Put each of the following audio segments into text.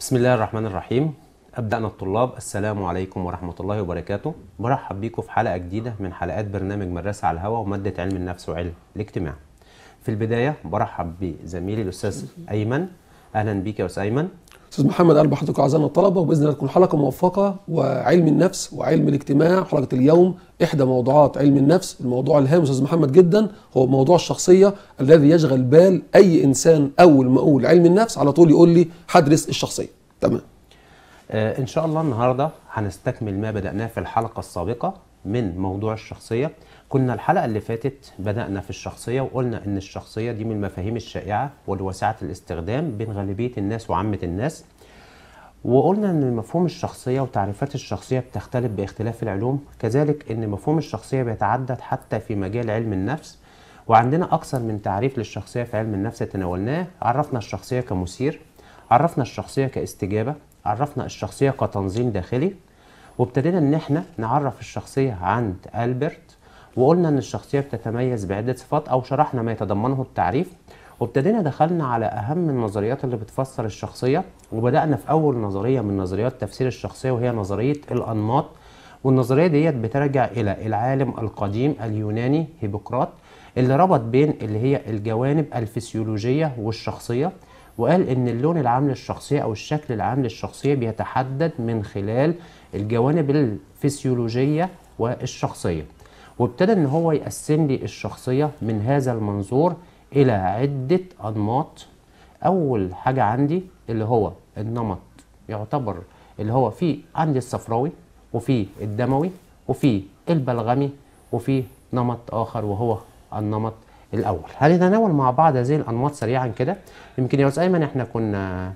بسم الله الرحمن الرحيم أبدأنا الطلاب السلام عليكم ورحمة الله وبركاته برحب بيكم في حلقة جديدة من حلقات برنامج مدرسة على الهواء ومادة علم النفس وعلم الاجتماع في البداية برحب بزميلي الأستاذ أيمن أهلا بيك يا أستاذ أيمن استاذ محمد قلب حضرتك اعزائنا الطلبه وباذن الله تكون حلقه موفقه وعلم النفس وعلم الاجتماع حلقه اليوم احدى موضوعات علم النفس الموضوع الهام استاذ محمد جدا هو موضوع الشخصيه الذي يشغل بال اي انسان اول ما اقول علم النفس على طول يقول لي هدرس الشخصيه تمام آه إن شاء الله النهاردة هنستكمل ما بدأناه في الحلقة السابقة من موضوع الشخصية كنا الحلقة اللي فاتت بدأنا في الشخصية وقلنا إن الشخصية دي من المفاهيم الشائعة والواسعة الاستخدام بين غالبية الناس وعامة الناس وقلنا ان مفهوم الشخصيه وتعريفات الشخصيه بتختلف باختلاف العلوم كذلك ان مفهوم الشخصيه بيتعدد حتى في مجال علم النفس وعندنا اكثر من تعريف للشخصيه في علم النفس تناولناه عرفنا الشخصيه كمثير عرفنا الشخصيه كاستجابه عرفنا الشخصيه كتنظيم داخلي وابتدينا ان احنا نعرف الشخصيه عند البرت وقلنا ان الشخصيه بتتميز بعده صفات او شرحنا ما يتضمنه التعريف وابتدينا دخلنا على اهم النظريات اللي بتفسر الشخصيه وبدانا في اول نظريه من نظريات تفسير الشخصيه وهي نظريه الانماط والنظريه ديت بترجع الى العالم القديم اليوناني هيبوقراط اللي ربط بين اللي هي الجوانب الفسيولوجيه والشخصيه وقال ان اللون العام للشخصيه او الشكل العام للشخصيه بيتحدد من خلال الجوانب الفسيولوجيه والشخصيه وابتدى ان هو يقسم لي الشخصيه من هذا المنظور الى عده انماط اول حاجه عندي اللي هو النمط يعتبر اللي هو في عندي الصفراوي وفي الدموي وفي البلغمي وفي نمط اخر وهو النمط الاول هنتناول مع بعض هذه الانماط سريعا كده يمكن يا استاذ ايمن احنا كنا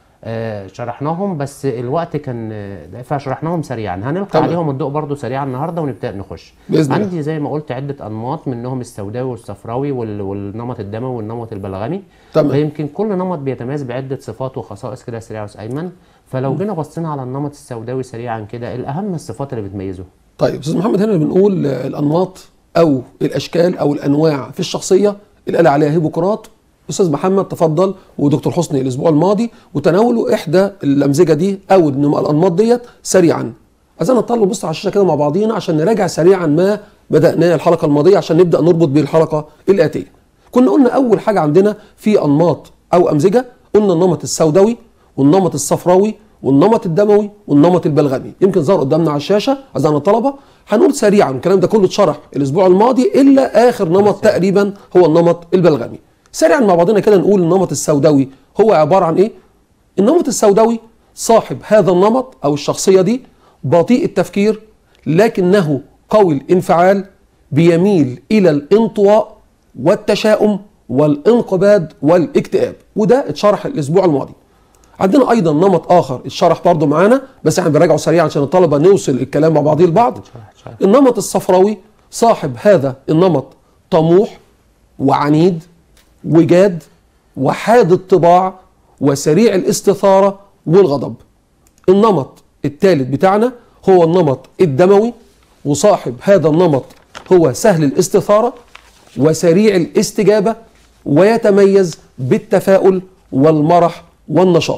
آه شرحناهم بس الوقت كان آه، فشرحناهم سريعا هنلقى تمام. عليهم الضوء برضو سريعا النهارده ونبدا نخش بإذن الله. عندي زي ما قلت عده انماط منهم السوداوي والصفراوي وال- والنمط الدموي والنمط البلغمي تمام. فيمكن كل نمط بيتميز بعده صفات وخصائص كده سريعه يا استاذ ايمن فلو جينا بصينا على النمط السوداوي سريعا كده الاهم الصفات اللي بتميزه طيب استاذ محمد هنا بنقول آه، الانماط او الاشكال او الانواع في الشخصيه اللي قال عليها هيبوقراط استاذ محمد تفضل ودكتور حسني الاسبوع الماضي وتناولوا احدى الامزجه دي او النم- الانماط ديت سريعا عايزين نطلع نبص على الشاشه كده مع بعضينا عشان نراجع سريعا ما بداناه الحلقه الماضيه عشان نبدا نربط بيه الحلقه الاتيه كنا قلنا اول حاجه عندنا في انماط او امزجه قلنا النمط السوداوي والنمط الصفراوي والنمط الدموي والنمط البلغمي يمكن ظهر قدامنا على الشاشه اعزائنا الطلبه هنقول سريعا الكلام ده كله اتشرح الاسبوع الماضي الا اخر نمط تقريبا هو النمط البلغمي سريعا مع بعضنا كده نقول النمط السوداوي هو عباره عن ايه النمط السوداوي صاحب هذا النمط او الشخصيه دي بطيء التفكير لكنه قوي الانفعال بيميل الى الانطواء والتشاؤم والانقباض والاكتئاب وده اتشرح الاسبوع الماضي عندنا ايضا نمط اخر اتشرح برضه معانا بس احنا بنراجعه سريعا عشان الطلبه نوصل الكلام مع بعضيه البعض النمط الصفراوي صاحب هذا النمط طموح وعنيد وجاد وحاد الطباع وسريع الاستثاره والغضب النمط الثالث بتاعنا هو النمط الدموي وصاحب هذا النمط هو سهل الاستثاره وسريع الاستجابه ويتميز بالتفاؤل والمرح والنشاط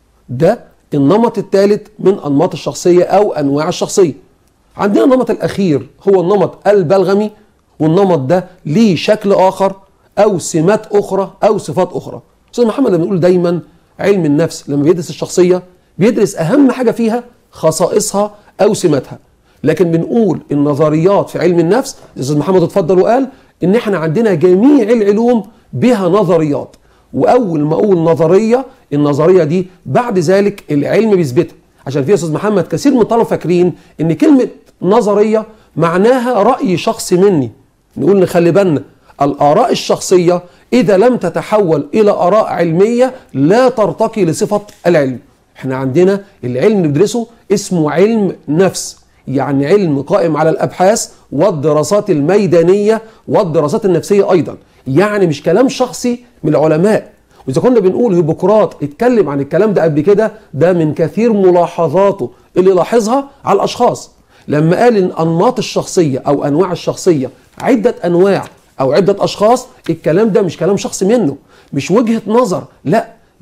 ده النمط الثالث من انماط الشخصيه او انواع الشخصيه عندنا النمط الاخير هو النمط البلغمي والنمط ده ليه شكل اخر او سمات اخرى او صفات اخرى استاذ محمد لما بنقول دايما علم النفس لما بيدرس الشخصيه بيدرس اهم حاجه فيها خصائصها او سماتها لكن بنقول النظريات في علم النفس الاستاذ محمد اتفضل وقال ان احنا عندنا جميع العلوم بها نظريات واول ما اقول نظريه النظريه دي بعد ذلك العلم بيثبتها عشان في يا استاذ محمد كثير من الطلبه فاكرين ان كلمه نظريه معناها راي شخصي مني نقول نخلي بالنا الاراء الشخصيه اذا لم تتحول الى اراء علميه لا ترتقي لصفه العلم احنا عندنا العلم اللي بندرسه اسمه علم نفس يعني علم قائم على الابحاث والدراسات الميدانيه والدراسات النفسيه ايضا يعني مش كلام شخصي من العلماء واذا كنا بنقول هيبوقراط اتكلم عن الكلام ده قبل كده ده من كثير ملاحظاته اللي لاحظها على الاشخاص لما قال ان انماط الشخصيه او انواع الشخصيه عده انواع او عده اشخاص الكلام ده مش كلام شخصي منه مش وجهه نظر لا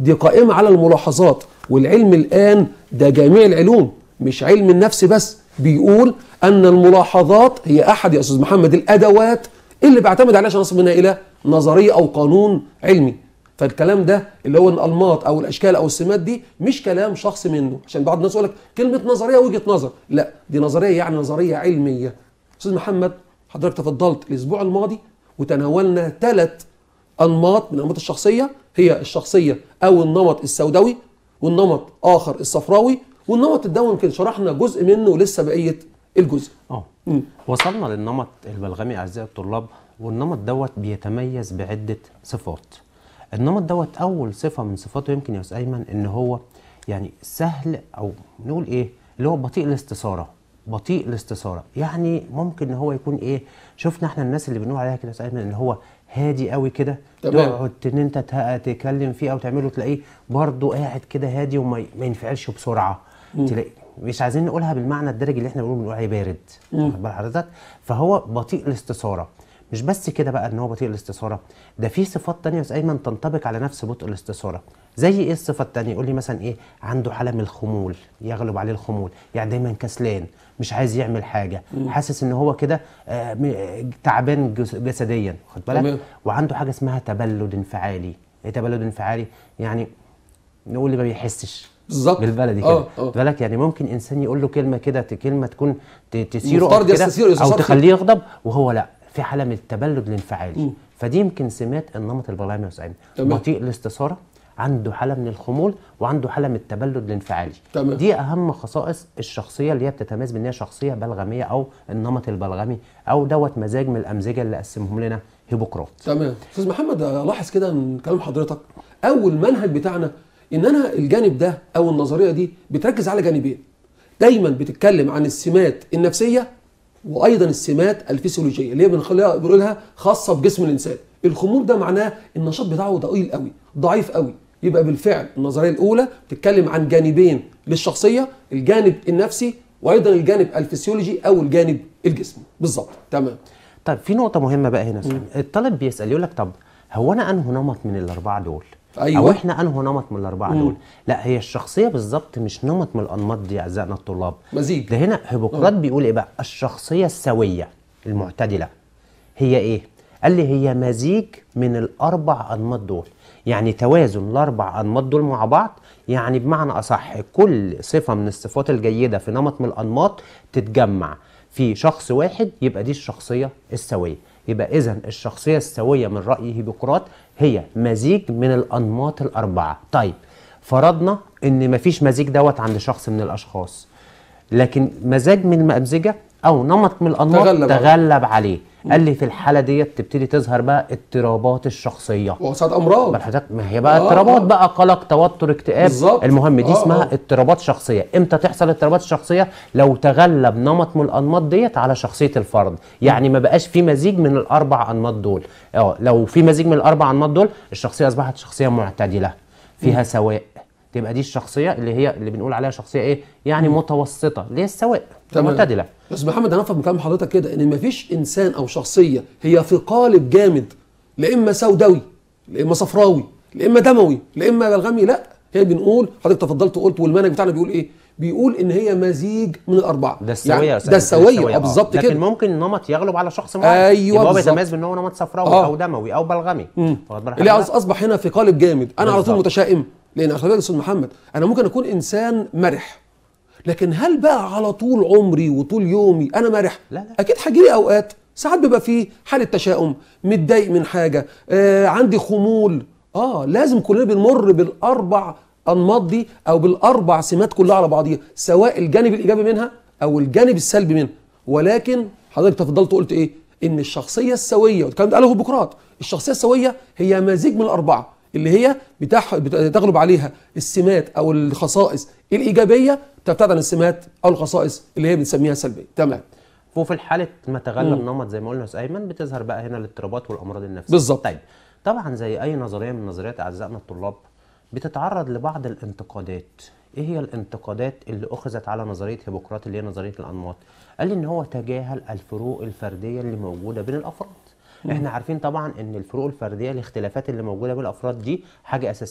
دي قائمه على الملاحظات والعلم الان ده جميع العلوم مش علم النفس بس بيقول ان الملاحظات هي احد يا استاذ محمد الادوات اللي بعتمد عليها عشان اصل منها الى نظريه او قانون علمي فالكلام ده اللي هو الانماط او الاشكال او السمات دي مش كلام شخص منه عشان بعض الناس يقول لك كلمه نظريه وجهه نظر لا دي نظريه يعني نظريه علميه استاذ محمد حضرتك تفضلت الاسبوع الماضي وتناولنا ثلاث انماط من انماط الشخصيه هي الشخصيه او النمط السوداوي والنمط اخر الصفراوي والنمط الدوي يمكن شرحنا جزء منه ولسه بقيه الجزء اه مم. وصلنا للنمط البلغمي اعزائي الطلاب والنمط دوت بيتميز بعده صفات النمط دوت اول صفه من صفاته يمكن يا استاذ ايمن ان هو يعني سهل او نقول ايه اللي هو بطيء الاستثاره بطيء الاستثاره يعني ممكن ان هو يكون ايه شفنا احنا الناس اللي بنقول عليها كده يا استاذ ايمن اللي هو هادي قوي كده تمام. تقعد ان انت ته- تتكلم فيه او تعمله تلاقيه برضه قاعد كده هادي وما ما ينفعلش بسرعه تلاقي مش عايزين نقولها بالمعنى الدرجي اللي احنا بنقول بنقول عليه بارد واخد بال حضرتك فهو بطيء الاستثاره مش بس كده بقى ان هو بطيء الاستثاره ده في صفات تانية يا استاذ ايمن تنطبق على نفس بطء الاستثاره زي ايه الصفه التانية يقول لي مثلا ايه عنده حاله من الخمول يغلب عليه الخمول يعني دايما كسلان مش عايز يعمل حاجه حاسس ان هو كده آه، م- تعبان جس- جسديا خد بالك تمام. وعنده حاجه اسمها تبلد انفعالي ايه تبلد انفعالي يعني نقول اللي ما بيحسش بالظبط. بالبلدي كده آه، آه. خد بالك يعني ممكن انسان يقول له كلمه كده ت- كلمه تكون ت- تثيره مفترض أو كده يستثير- او يستثار تخليه يغضب وهو لا في حاله من التبلد الانفعالي فدي يمكن سمات النمط البلغمي يا استاذ أيمن. تمام. بطيء الاستثاره عنده حاله من الخمول وعنده حاله من التبلد الانفعالي تمام. دي اهم خصائص الشخصيه اللي هي بتتميز بان هي شخصيه بلغميه او النمط البلغمي او دوت مزاج من الامزجه اللي قسمهم لنا هيبوقراط تمام استاذ محمد الاحظ كده من كلام حضرتك اول منهج بتاعنا ان انا الجانب ده او النظريه دي بتركز على جانبين دايما بتتكلم عن السمات النفسيه وايضا السمات الفسيولوجيه اللي هي بنخليها بنقولها خاصه بجسم الانسان الخمول ده معناه النشاط بتاعه ضئيل قوي ضعيف قوي يبقى بالفعل النظريه الاولى بتتكلم عن جانبين للشخصيه الجانب النفسي وايضا الجانب الفسيولوجي او الجانب الجسمي بالظبط تمام طيب في نقطة مهمة بقى هنا سامي. الطالب بيسأل يقول لك طب هو أنا أنه نمط من الأربعة دول؟ أيوة. أو إحنا أنه نمط من الأربعة دول؟ لا هي الشخصية بالظبط مش نمط من الأنماط دي أعزائنا الطلاب. مزيج. ده هنا هيبوقراط بيقول إيه بقى؟ الشخصية السوية المعتدلة هي إيه؟ قال لي هي مزيج من الأربع أنماط دول. يعني توازن الأربع أنماط دول مع بعض يعني بمعنى أصح كل صفة من الصفات الجيدة في نمط من الأنماط تتجمع في شخص واحد يبقى دي الشخصية السوية يبقى إذا الشخصية السوية من رأي هيبوقراط هي مزيج من الأنماط الأربعة طيب فرضنا إن مفيش مزيج دوت عند شخص من الأشخاص لكن مزاج من المأمزجة أو نمط من الأنماط تغلب تغلب, عليه. تغلب عليه قال لي في الحالة ديت تبتدي تظهر بقى اضطرابات الشخصية وساعات امراض بل حضرتك ما هي بقى آه، اضطرابات آه. بقى قلق توتر اكتئاب بالظبط. المهم دي آه، اسمها آه. اضطرابات شخصيه امتى تحصل اضطرابات الشخصيه لو تغلب نمط من الانماط ديت على شخصيه الفرد يعني ما بقاش في مزيج من الاربع انماط دول اه لو في مزيج من الاربع انماط دول الشخصيه اصبحت شخصيه معتدله فيها سواء تبقى دي الشخصيه اللي هي اللي بنقول عليها شخصيه ايه يعني متوسطه اللي هي السواء تمام. معتدله بس محمد انا افهم من كلام حضرتك كده ان مفيش انسان او شخصيه هي في قالب جامد لا اما سوداوي لا اما صفراوي لا اما دموي لا اما بلغمي لا هي بنقول حضرتك تفضلت وقلت والمنهج بتاعنا بيقول ايه؟ بيقول ان هي مزيج من الاربعه ده السويه يا يعني أستاذ، ده السويه آه. اه بالظبط لكن كده ممكن نمط يغلب على شخص معين أيوة يبقى هو بالظبط. بيتميز بان هو نمط صفراوي آه. او دموي او بلغمي واخد بالك اللي حضرتك؟ أص- اصبح هنا في قالب جامد انا على طول بالظبط. متشائم لان خلي بالك يا استاذ محمد انا ممكن اكون انسان مرح لكن هل بقى على طول عمري وطول يومي انا مرح لا، لا. اكيد هيجيلي اوقات ساعات بيبقى فيه حاله تشاؤم متضايق من حاجه آه عندي خمول اه لازم كلنا بنمر بالاربع انماط دي او بالاربع سمات كلها على بعضيها سواء الجانب الايجابي منها او الجانب السلبي منها ولكن حضرتك تفضلت قلت ايه ان الشخصيه السويه والكلام ده قاله هيبوقراط الشخصيه السويه هي مزيج من الاربعه اللي هي بتح... بت- تغلب عليها السمات او الخصائص الايجابيه تبتعد عن السمات او الخصائص اللي هي بنسميها سلبيه تمام وفي الحالة ما تغلب نمط زي ما قلنا يا أستاذ ايمن بتظهر بقى هنا الاضطرابات والامراض النفسيه بالظبط. طيب طبعا زي اي نظريه من نظريات اعزائنا الطلاب بتتعرض لبعض الانتقادات ايه هي الانتقادات اللي اخذت على نظريه هيبوقراط اللي هي نظريه الانماط قال لي ان هو تجاهل الفروق الفرديه اللي موجوده بين الافراد احنا عارفين طبعا ان الفروق الفرديه الاختلافات اللي موجوده بين الافراد دي حاجه اساسيه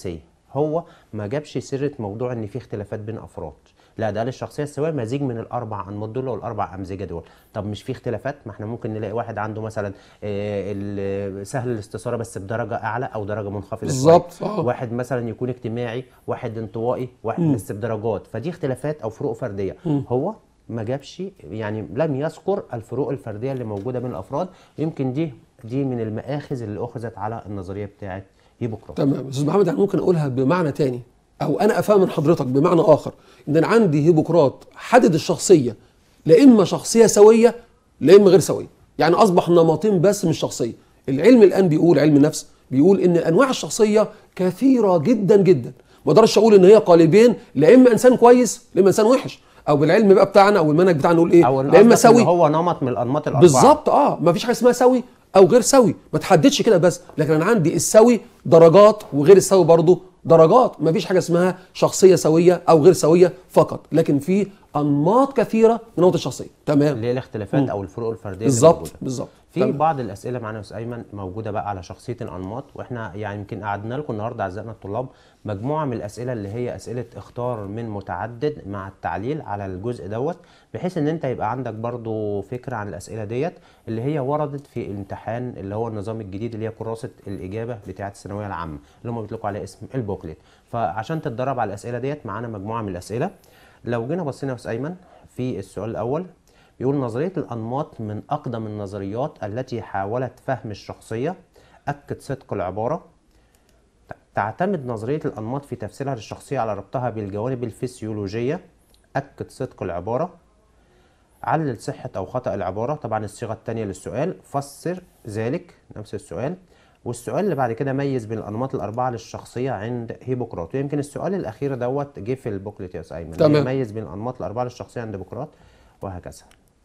هو ما جابش سيره موضوع ان في اختلافات بين افراد لا ده قال الشخصيه السويه مزيج من الاربع انماط دول والاربع امزجه دول طب مش في اختلافات ما احنا ممكن نلاقي واحد عنده مثلا آه، ال- سهل الاستثاره بس بدرجه اعلى او درجه منخفضه بالظبط، شوية. آه. واحد مثلا يكون اجتماعي واحد انطوائي واحد بس بدرجات فدي اختلافات او فروق فرديه هو ما جابش يعني لم يذكر الفروق الفرديه اللي موجوده بين الافراد يمكن دي دي من المآخذ اللي اخذت على النظريه بتاعه هيبوكرات تمام استاذ محمد انا ممكن اقولها بمعنى تاني او انا افهم من حضرتك بمعنى اخر ان انا عندي هيبوقراط حدد الشخصيه لا اما شخصيه سويه لا اما غير سويه يعني اصبح نمطين بس من الشخصيه العلم الان بيقول علم النفس بيقول ان انواع الشخصيه كثيره جدا جدا ما اقدرش اقول ان هي قالبين لا اما انسان كويس لا اما انسان وحش او بالعلم بقى بتاعنا او المنهج بتاعنا نقول ايه او لا اما قصدك إن سوي هو نمط من الانماط الاربعه بالظبط اه ما فيش حاجه اسمها سوي او غير سوي ما تحددش كده بس لكن انا عندي السوي درجات وغير السوي برضه درجات ما فيش حاجه اسمها شخصيه سويه او غير سويه فقط لكن في انماط كثيره من نمط الشخصيه تمام اللي هي الاختلافات او الفروق الفرديه اللي بالظبط موجودة. بالظبط في تمام. بعض الاسئله معانا يا استاذ ايمن موجوده بقى على شخصيه الانماط واحنا يعني يمكن قعدنا لكم النهارده اعزائنا الطلاب مجموعه من الاسئله اللي هي اسئله اختار من متعدد مع التعليل على الجزء دوت بحيث ان انت يبقى عندك برضو فكره عن الاسئله ديت اللي هي وردت في الامتحان اللي هو النظام الجديد اللي هي كراسه الاجابه بتاعه الثانويه العامه اللي هم بيطلقوا عليها اسم البوكلت فعشان تتدرب على الاسئله ديت معانا مجموعه من الاسئله لو جينا بصينا يا استاذ ايمن في السؤال الاول بيقول نظرية الأنماط من أقدم النظريات التي حاولت فهم الشخصية أكد صدق العبارة تعتمد نظرية الأنماط في تفسيرها للشخصية على ربطها بالجوانب الفسيولوجية أكد صدق العبارة علل صحة أو خطأ العبارة طبعا الصيغة الثانية للسؤال فسر ذلك نفس السؤال والسؤال اللي بعد كده ميز بين الأنماط الأربعة للشخصية عند هيبوقراط ويمكن السؤال الأخير دوت جه في البوكلت يا أستاذ أيمن تمام. ميز بين الأنماط الأربعة للشخصية عند هيبوقراط وهكذا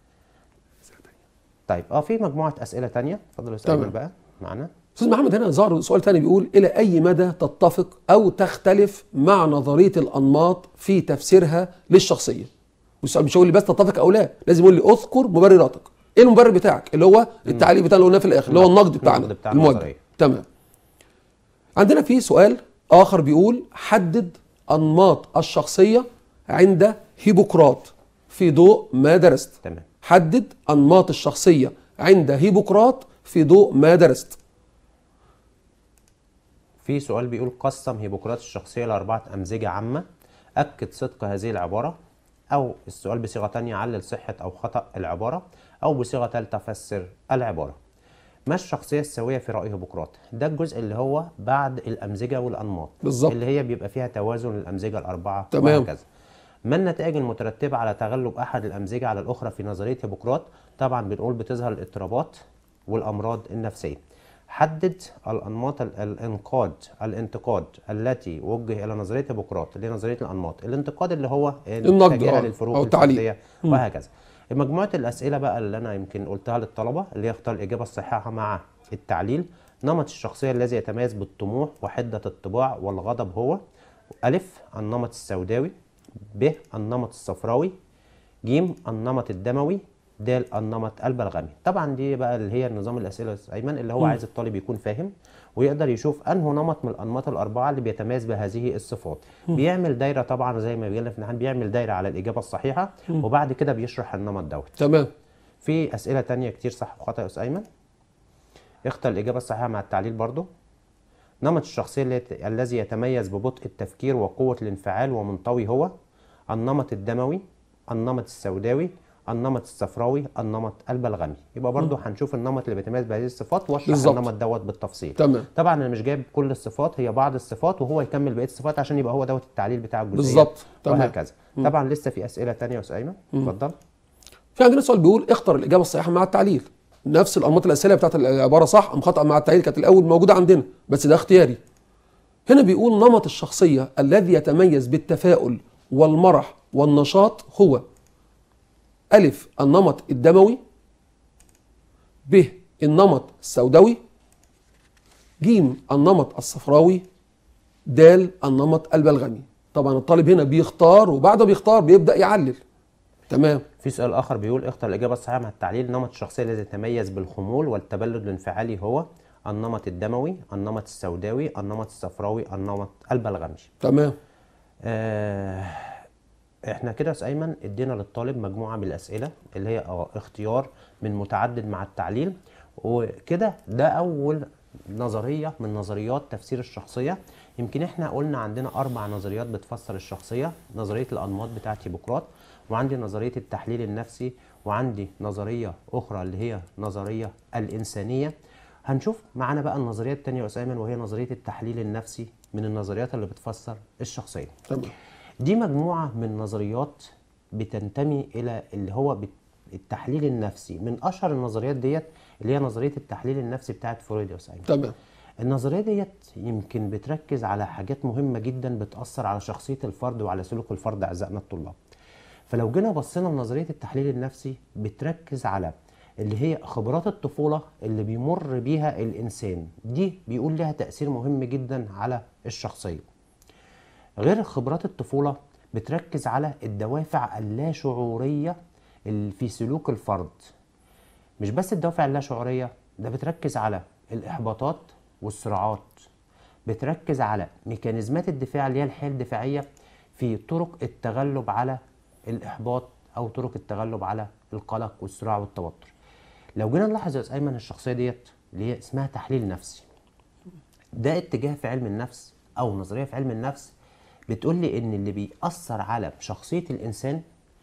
طيب اه في مجموعة أسئلة تانية اتفضل يا أستاذ تمام. أيمن بقى معانا استاذ محمد هنا ظهر سؤال تاني بيقول الى اي مدى تتفق او تختلف مع نظريه الانماط في تفسيرها للشخصيه والسؤال مش هيقول لي بس تتفق او لا لازم يقول لي اذكر مبرراتك ايه المبرر بتاعك اللي هو التعليق بتاعنا اللي قلناه في الاخر اللي هو النقد بتاعنا النقد بتاع الموجه النظرية. تمام عندنا في سؤال اخر بيقول حدد انماط الشخصيه عند هيبوقراط في ضوء ما درست تمام حدد انماط الشخصيه عند هيبوقراط في ضوء ما درست في سؤال بيقول قسم هيبوقراط الشخصية لأربعة أمزجة عامة أكد صدق هذه العبارة أو السؤال بصيغة تانية علل صحة أو خطأ العبارة أو بصيغة تالتة فسر العبارة ما الشخصية السوية في رأي هيبوقراط؟ ده الجزء اللي هو بعد الأمزجة والأنماط بالظبط. اللي هي بيبقى فيها توازن الأمزجة الأربعة تمام. وهكذا ما النتائج المترتبة على تغلب أحد الأمزجة على الأخرى في نظرية هيبوقراط؟ طبعا بنقول بتظهر الاضطرابات والأمراض النفسية. حدد الأنماط ال- الإنقاد الانتقاد التي وجه إلى نظرية هيبوقراط اللي هي نظرية الأنماط، الانتقاد اللي هو النقد، التجاهل آه، للفروق أو التعليق. الفردية وهكذا. مجموعة الأسئلة بقى اللي أنا يمكن قلتها للطلبة اللي هي اختار الإجابة الصحيحة مع التعليل نمط الشخصية الذي يتميز بالطموح وحدة الطباع والغضب هو ألف النمط السوداوي ب النمط الصفراوي ج النمط الدموي د النمط البلغمي طبعا دي بقى اللي هي نظام الاسئله يا أستاذ ايمن اللي هو عايز الطالب يكون فاهم ويقدر يشوف انه نمط من الانماط الاربعه اللي بيتميز بهذه الصفات بيعمل دايره طبعا زي ما بيقول في الامتحان بيعمل دايره على الاجابه الصحيحه وبعد كده بيشرح النمط دوت تمام في اسئله تانية كتير صح وخطا يا استاذ ايمن اختر الاجابه الصحيحه مع التعليل برضو نمط الشخصيه التي- الذي يتميز ببطء التفكير وقوه الانفعال ومنطوي هو النمط الدموي النمط السوداوي النمط الصفراوي النمط البلغمي يبقى برضو هنشوف النمط اللي بيتميز بهذه الصفات واشرح بالظبط. النمط دوت بالتفصيل تمام طبعا انا مش جايب كل الصفات هي بعض الصفات وهو يكمل بقيه الصفات عشان يبقى هو دوت التعليل بتاع الجزئيه بالظبط. تمام. وهكذا طبعا لسه في اسئله تانية يا استاذ ايمن اتفضل في عندنا سؤال بيقول اختر الاجابه الصحيحه مع التعليل نفس الانماط الاسئله بتاعت العباره صح ام خطا مع التعليل كانت الاول موجوده عندنا بس ده اختياري هنا بيقول نمط الشخصيه الذي يتميز بالتفاؤل والمرح والنشاط هو ألف النمط الدموي ب النمط السوداوي ج النمط الصفراوي د النمط البلغمي طبعا الطالب هنا بيختار وبعد ما بيختار بيبدأ يعلل تمام في سؤال اخر بيقول اختر الاجابه الصحيحه مع التعليل نمط الشخصيه الذي يتميز بالخمول والتبلد الانفعالي هو النمط الدموي النمط السوداوي النمط الصفراوي النمط البلغمي تمام آه، احنا كده يا أستاذ ايمن ادينا للطالب مجموعه من الاسئله اللي هي اه اختيار من متعدد مع التعليل وكده ده اول نظريه من نظريات تفسير الشخصيه يمكن احنا قلنا عندنا اربع نظريات بتفسر الشخصيه نظريه الانماط بتاعه هيبوقراط وعندي نظريه التحليل النفسي وعندي نظريه اخرى اللي هي نظريه الانسانيه هنشوف معانا بقى النظريه الثانيه يا أستاذ ايمن وهي نظريه التحليل النفسي من النظريات اللي بتفسر الشخصيه تمام دي مجموعة من نظريات بتنتمي إلى اللي هو بت- التحليل النفسي من أشهر النظريات ديت اللي هي نظرية التحليل النفسي بتاعت فرويد يا أستاذ تمام النظرية ديت يمكن بتركز على حاجات مهمة جدا بتأثر على شخصية الفرد وعلى سلوك الفرد أعزائنا الطلاب فلو جينا بصينا لنظرية التحليل النفسي بتركز على اللي هي خبرات الطفولة اللي بيمر بيها الإنسان دي بيقول لها تأثير مهم جدا على الشخصية غير خبرات الطفولة بتركز على الدوافع اللاشعورية اللي في سلوك الفرد مش بس الدوافع اللاشعورية ده بتركز على الإحباطات والصراعات بتركز على ميكانيزمات الدفاع اللي هي الحيل الدفاعية في طرق التغلب على الإحباط أو طرق التغلب على القلق والصراع والتوتر لو جينا نلاحظ يا أستاذ أيمن الشخصية ديت اللي هي اسمها تحليل نفسي ده اتجاه في علم النفس او نظريه في علم النفس بتقول لي ان اللي بيأثر على شخصيه الانسان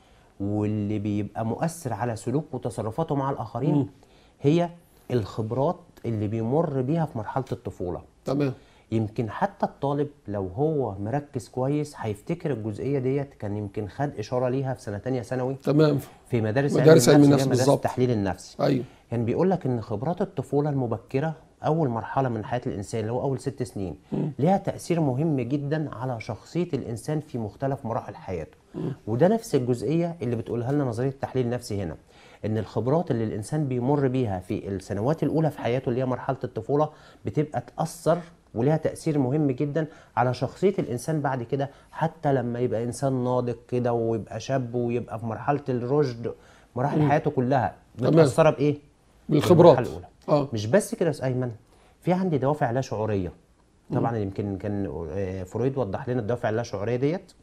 واللي بيبقى مؤثر على سلوك وتصرفاته مع الاخرين هي الخبرات اللي بيمر بيها في مرحله الطفوله تمام يمكن حتى الطالب لو هو مركز كويس هيفتكر الجزئيه ديت كان يمكن خد اشاره ليها في سنه تانية ثانوي تمام في مدارس, مدارس علم علم النفس النفس اللي هي مدارس بالظبط. التحليل النفسي ايوه كان بيقول لك ان خبرات الطفوله المبكره اول مرحله من حياه الانسان اللي هو اول ست سنين ليها تاثير مهم جدا على شخصيه الانسان في مختلف مراحل حياته وده نفس الجزئيه اللي بتقولها لنا نظريه التحليل النفسي هنا ان الخبرات اللي الانسان بيمر بيها في السنوات الاولى في حياته اللي هي مرحله الطفوله بتبقى تاثر وليها تاثير مهم جدا على شخصيه الانسان بعد كده حتى لما يبقى انسان ناضج كده ويبقى شاب ويبقى في مرحله الرشد مراحل حياته كلها تمام. متاثره بايه بالخبرات المرحلة الأولى. اه مش بس كده يا أستاذ ايمن في عندي دوافع لا شعوريه طبعا يمكن كان آه، فرويد وضح لنا الدوافع اللا شعوريه ديت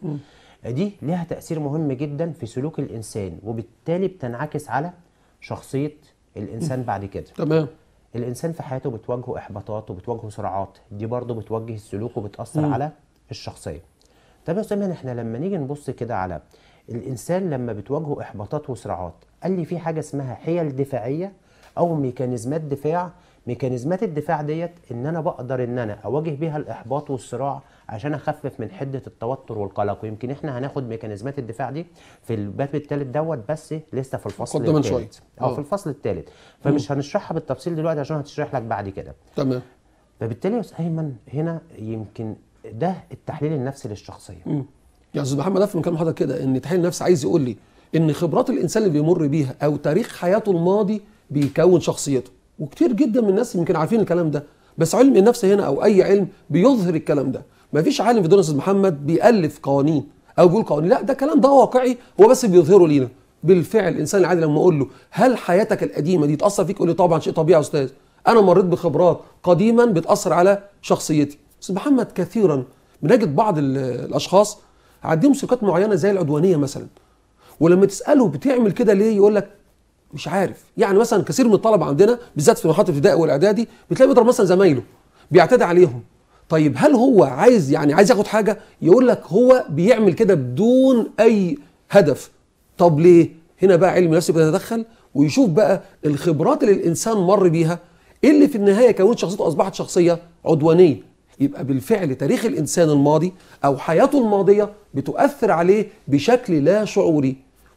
دي ليها تاثير مهم جدا في سلوك الانسان وبالتالي بتنعكس على شخصيه الانسان بعد كده تمام الانسان في حياته بتواجهه احباطات وبتواجهه صراعات دي برضه بتوجه السلوك وبتاثر على الشخصيه طب يا استاذ ايمن احنا لما نيجي نبص كده على الانسان لما بتواجهه احباطات وصراعات قال لي في حاجه اسمها حيل دفاعيه او ميكانيزمات دفاع ميكانيزمات الدفاع ديت ان انا بقدر ان انا اواجه بيها الاحباط والصراع عشان اخفف من حده التوتر والقلق ويمكن احنا هناخد ميكانيزمات الدفاع دي في الباب الثالث دوت بس لسه في الفصل قدما الثالث شوية. اه آه. في الفصل الثالث فمش هنشرحها بالتفصيل دلوقتي عشان هتشرح لك بعد كده تمام فبالتالي يا استاذ ايمن هنا يمكن ده التحليل النفسي للشخصيه مم. يا استاذ محمد افهم كلام حضرتك كده ان تحليل النفس عايز يقول لي ان خبرات الانسان اللي بيمر بيها او تاريخ حياته الماضي بيكون شخصيته وكتير جدا من الناس يمكن عارفين الكلام ده بس علم النفس هنا او اي علم بيظهر الكلام ده مفيش عالم في الدنيا يا استاذ محمد بيالف قوانين او بيقول قوانين لا ده كلام ده واقعي هو بس بيظهره لينا بالفعل الانسان العادي لما اقول له هل حياتك القديمه دي تاثر فيك يقول لي طبعا شيء طبيعي يا استاذ انا مريت بخبرات قديما بتاثر على شخصيتي استاذ محمد كثيرا بنجد بعض ال- الاشخاص عندهم سلوكات معينه زي العدوانيه مثلا ولما تساله بتعمل كده ليه يقول لك مش عارف يعني مثلا كثير من الطلبه عندنا بالذات في مرحله الابتدائي والاعدادي بتلاقي بيضرب مثلا زمايله بيعتدي عليهم طيب هل هو عايز يعني عايز ياخد حاجه يقول لك هو بيعمل كده بدون اي هدف طب ليه هنا بقى علم النفس بيتدخل ويشوف بقى الخبرات اللي الانسان مر بيها إيه اللي في النهايه كونت شخصيته اصبحت شخصيه عدوانيه يبقى بالفعل تاريخ الانسان الماضي او حياته الماضيه بتؤثر عليه بشكل لا شعوري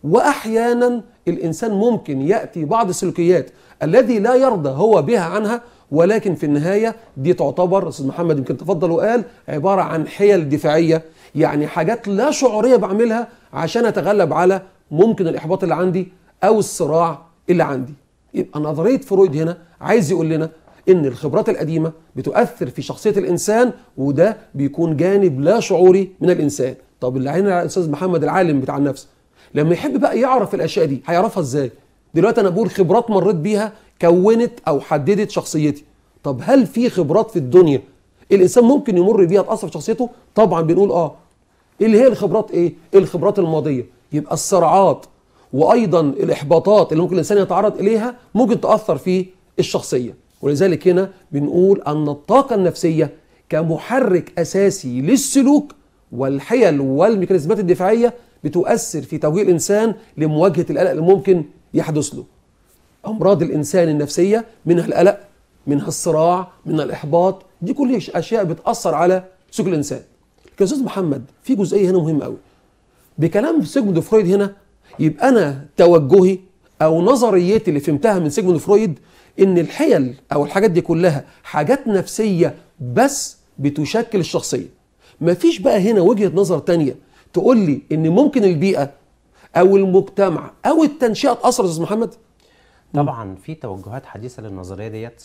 واحيانا الانسان ممكن ياتي بعض السلوكيات الذي لا يرضى هو بها عنها ولكن في النهايه دي تعتبر استاذ محمد يمكن تفضل وقال عباره عن حيل دفاعيه يعني حاجات لا شعوريه بعملها عشان اتغلب على ممكن الاحباط اللي عندي او الصراع اللي عندي يبقى نظريه فرويد هنا عايز يقول لنا ان الخبرات القديمه بتؤثر في شخصيه الانسان وده بيكون جانب لا شعوري من الانسان طب اللي عيننا على الاستاذ محمد العالم بتاع النفس لما يحب بقى يعرف الاشياء دي هيعرفها ازاي دلوقتي انا بقول خبرات مريت بيها كونت او حددت شخصيتي طب هل في خبرات في الدنيا الانسان ممكن يمر بيها تاثر في شخصيته طبعا بنقول اه اللي هي الخبرات ايه الخبرات الماضيه يبقى الصراعات وايضا الاحباطات اللي ممكن الانسان يتعرض اليها ممكن تاثر في الشخصيه ولذلك هنا بنقول ان الطاقه النفسيه كمحرك اساسي للسلوك والحيل والميكانيزمات الدفاعيه بتؤثر في توجيه الانسان لمواجهه القلق اللي ممكن يحدث له امراض الانسان النفسيه منها القلق منها الصراع منها الاحباط دي كل اشياء بتاثر على سلوك الانسان لكن استاذ محمد في جزئيه هنا مهمه قوي بكلام سيجموند فرويد هنا يبقى انا توجهي او نظريتي اللي فهمتها من سيجموند فرويد ان الحيل او الحاجات دي كلها حاجات نفسيه بس بتشكل الشخصيه مفيش بقى هنا وجهه نظر تانية تقول لي ان ممكن البيئه او المجتمع او التنشئه تاثر يا استاذ محمد طبعا في توجهات حديثه للنظريه ديت